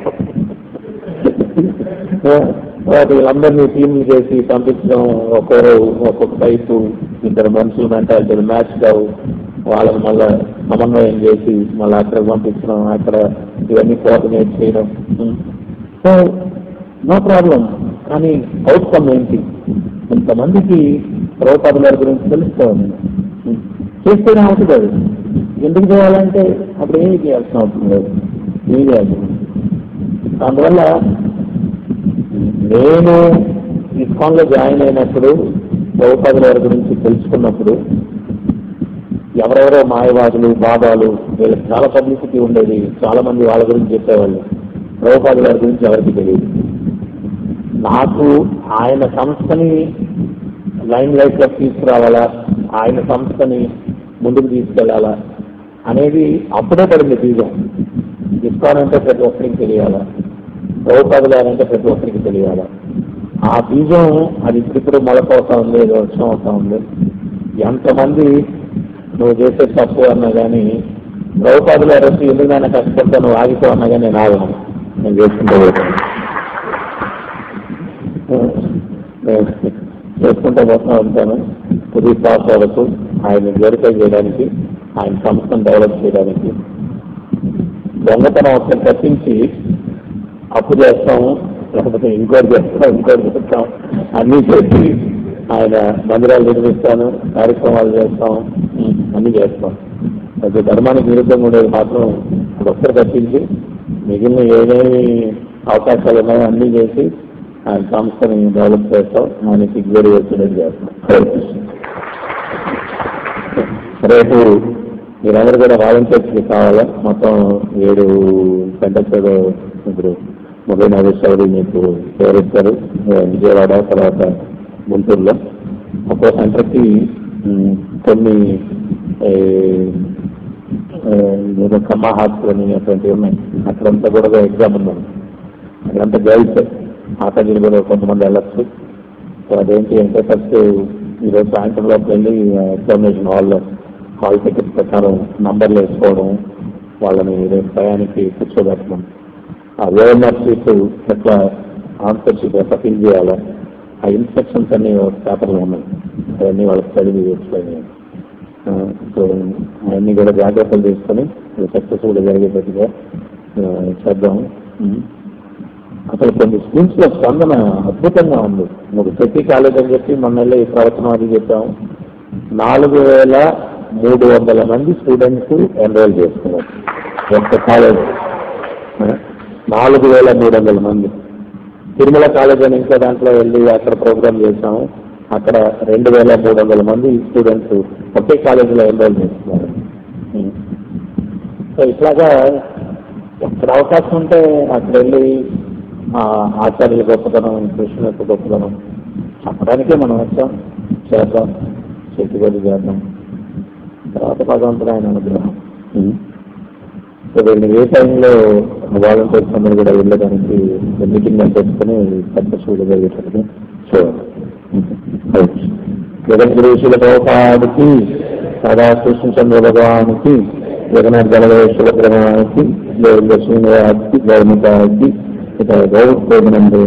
లేకపోతే వీళ్ళందరినీ టీంలు చేసి పంపించడం ఒక్కొక్కరు ఒక్కొక్క టైపు ఇద్దరు మనుషులు మెంటాలిటీ మ్యాచ్ కావు వాళ్ళని మళ్ళా సమన్వయం చేసి మళ్ళీ అక్కడ పంపించడం అక్కడ ఇవన్నీ కోఆర్డినేట్ చేయడం సో నో ప్రాబ్లం కానీ అవుట్కమ్ ఏంటి ఇంతమందికి ప్రభుత్వ గారి గురించి తెలుసుకోవాలి చేస్తేనే అవుతుంది అది ఎందుకు చేయాలంటే అప్పుడు ఏమి చేయాల్సిన అవసరం లేదు ఏమి చేయాల్సి అందువల్ల నేను ఇస్కాన్ లో జాయిన్ అయినప్పుడు ప్రభుపాద గారి గురించి తెలుసుకున్నప్పుడు ఎవరెవరో మాయవాదులు బాబాలు వీళ్ళకి చాలా పబ్లిసిటీ ఉండేది చాలా మంది వాళ్ళ గురించి చెప్పేవాళ్ళు ప్రభుపాద గారి గురించి ఎవరికి తెలియదు నాకు ఆయన సంస్థని లైన్ లైట్ లో తీసుకురావాలా ఆయన సంస్థని ముందుకు తీసుకెళ్లాలా అనేది అప్పుడే పడింది బీజం ఇస్కాన్ అంటే ప్రతి ఒక్కరికి తెలియాలా ప్రభుపాద గారు అంటే ప్రతి ఒక్కరికి తెలియాలా ఆ బీజం అది ఇప్పుడు మొలకవుతా ఉంది ఏదో వర్షం అవుతా ఉంది ఎంతమంది నువ్వు చేసే తప్పు అన్నా కానీ ప్రభుపాదులు అరెస్ట్ ఎందుకు నాన్న కష్టపడతా నువ్వు ఆగిపో అన్నా కానీ నేను ఆగను నేను చేసుకుంటూ పోతాను నేను చేసుకుంటూ పోతా ఉంటాను తుది పాస్ వరకు ఆయన వెరిఫై చేయడానికి ఆయన సంస్థను డెవలప్ చేయడానికి దొంగతనం ఒకటి తప్పించి అప్పు చేస్తాము లేకపోతే ఇంకోటి చేస్తాం ఇంకోటి చేస్తాం అన్నీ చేసి ఆయన మందిరాలు నిర్మిస్తాను కార్యక్రమాలు చేస్తాం అన్ని చేస్తాం అయితే ధర్మానికి విరుద్ధంగా ఉండేది మాత్రం ఇప్పుడు ఒక్కరు తప్పించి మిగిలిన ఏమేమి అవకాశాలు ఉన్నాయో అన్నీ చేసి ఆయన సంస్థని డెవలప్ చేస్తాం ఆయనకి గోడి వచ్చేటట్టు చేస్తాం రేపు మీరందరూ కూడా వాలంటీర్స్కి కావాలా మొత్తం ఏడు సెంటర్స్ ఇప్పుడు మురళీ నాగేశ్వరి మీకు వివరిస్తారు విజయవాడ తర్వాత గుంటూరులో ఒక్కో సెంటర్కి ఉమ్, కొన్ని ఏ, ఏ, ఏదో కమ్మా హాస్టల్ అని అటువంటివి ఉన్నాయి అక్కడంతా కూడా ఎగ్జామ్ ఉన్నాను అక్కడంతా గర్ల్స్ మాతాజీలు కూడా కొంతమంది వెళ్ళచ్చు సో అదేంటి అంటే ఫస్ట్ ఈరోజు సాయంత్రంలోకి వెళ్ళి ఎగ్జామినేషన్ హాల్లో హాల్ టికెట్ ప్రకారం నంబర్లు వేసుకోవడం వాళ్ళని రేపు టయానికి కూర్చోబెట్టడం ఆ ఓఎంఆర్ షీట్ ఎట్లా ఆన్సర్ షీట్ ఎట్లా ఫిల్ చేయాలా ఆ ఇన్స్ట్రక్షన్స్ అన్ని ఒక పేపర్లో ఉన్నాయి అవన్నీ వాళ్ళకి చదివి ఎక్స్ప్లెయిన్ చేయాలి ఆ, సో అవన్నీ కూడా జాగ్రత్తలు తీసుకొని సక్సెస్ఫుల్గా జరిగేటట్టుగా ఆ, చేద్దాం ఉమ్. అసలు కొన్ని స్కూల్స్ లో స్పందన అద్భుతంగా ఉంది ఒక ప్రతి కాలేజ్ అని చెప్పి మొన్న వెళ్ళి ఈ ప్రవచనం అది చెప్పాము నాలుగు వేల మూడు వందల మంది స్టూడెంట్స్ ఎన్రోల్ చేసుకున్నారు ఒక్క కాలేజ్ ఆ, నాలుగు వేల మూడు వందల మంది తిరుమల కాలేజ్ అని ఇంకో దాంట్లో వెళ్ళి అక్కడ ప్రోగ్రామ్ చేసాము అక్కడ రెండు వేల మూడు వందల మంది స్టూడెంట్స్ ఒకే కాలేజీలో ఎన్రోల్ చేస్తున్నారు ఉం. సో ఇట్లాగా ఎక్కడ అవకాశం ఉంటే అక్కడ వెళ్ళి ఆ ఆచార్యుల గొప్పతనం కృష్ణుల యొక్క గొప్పతనం చెప్పడానికే మనం వచ్చాం చేద్దాం శక్తి కొద్ది చేద్దాం తర్వాత భగవంతుడు ఆయన అనుగ్రహం ఉం. సో వీళ్ళు ఏ టైంలో వాలంటీర్స్ అందరూ కూడా వెళ్ళడానికి మీటింగ్ పెట్టుకుని సక్సెస్ఫుల్ జరిగేటట్టుగా చూడండి జగద్గురుశుల గోపాడికి సదా కృష్ణచంద్ర భగవానికి జగన్నాథ్ గణవేశ్వర గ్రహానికి శ్రీనివారికి గౌరమితానికి ఇక గౌరవ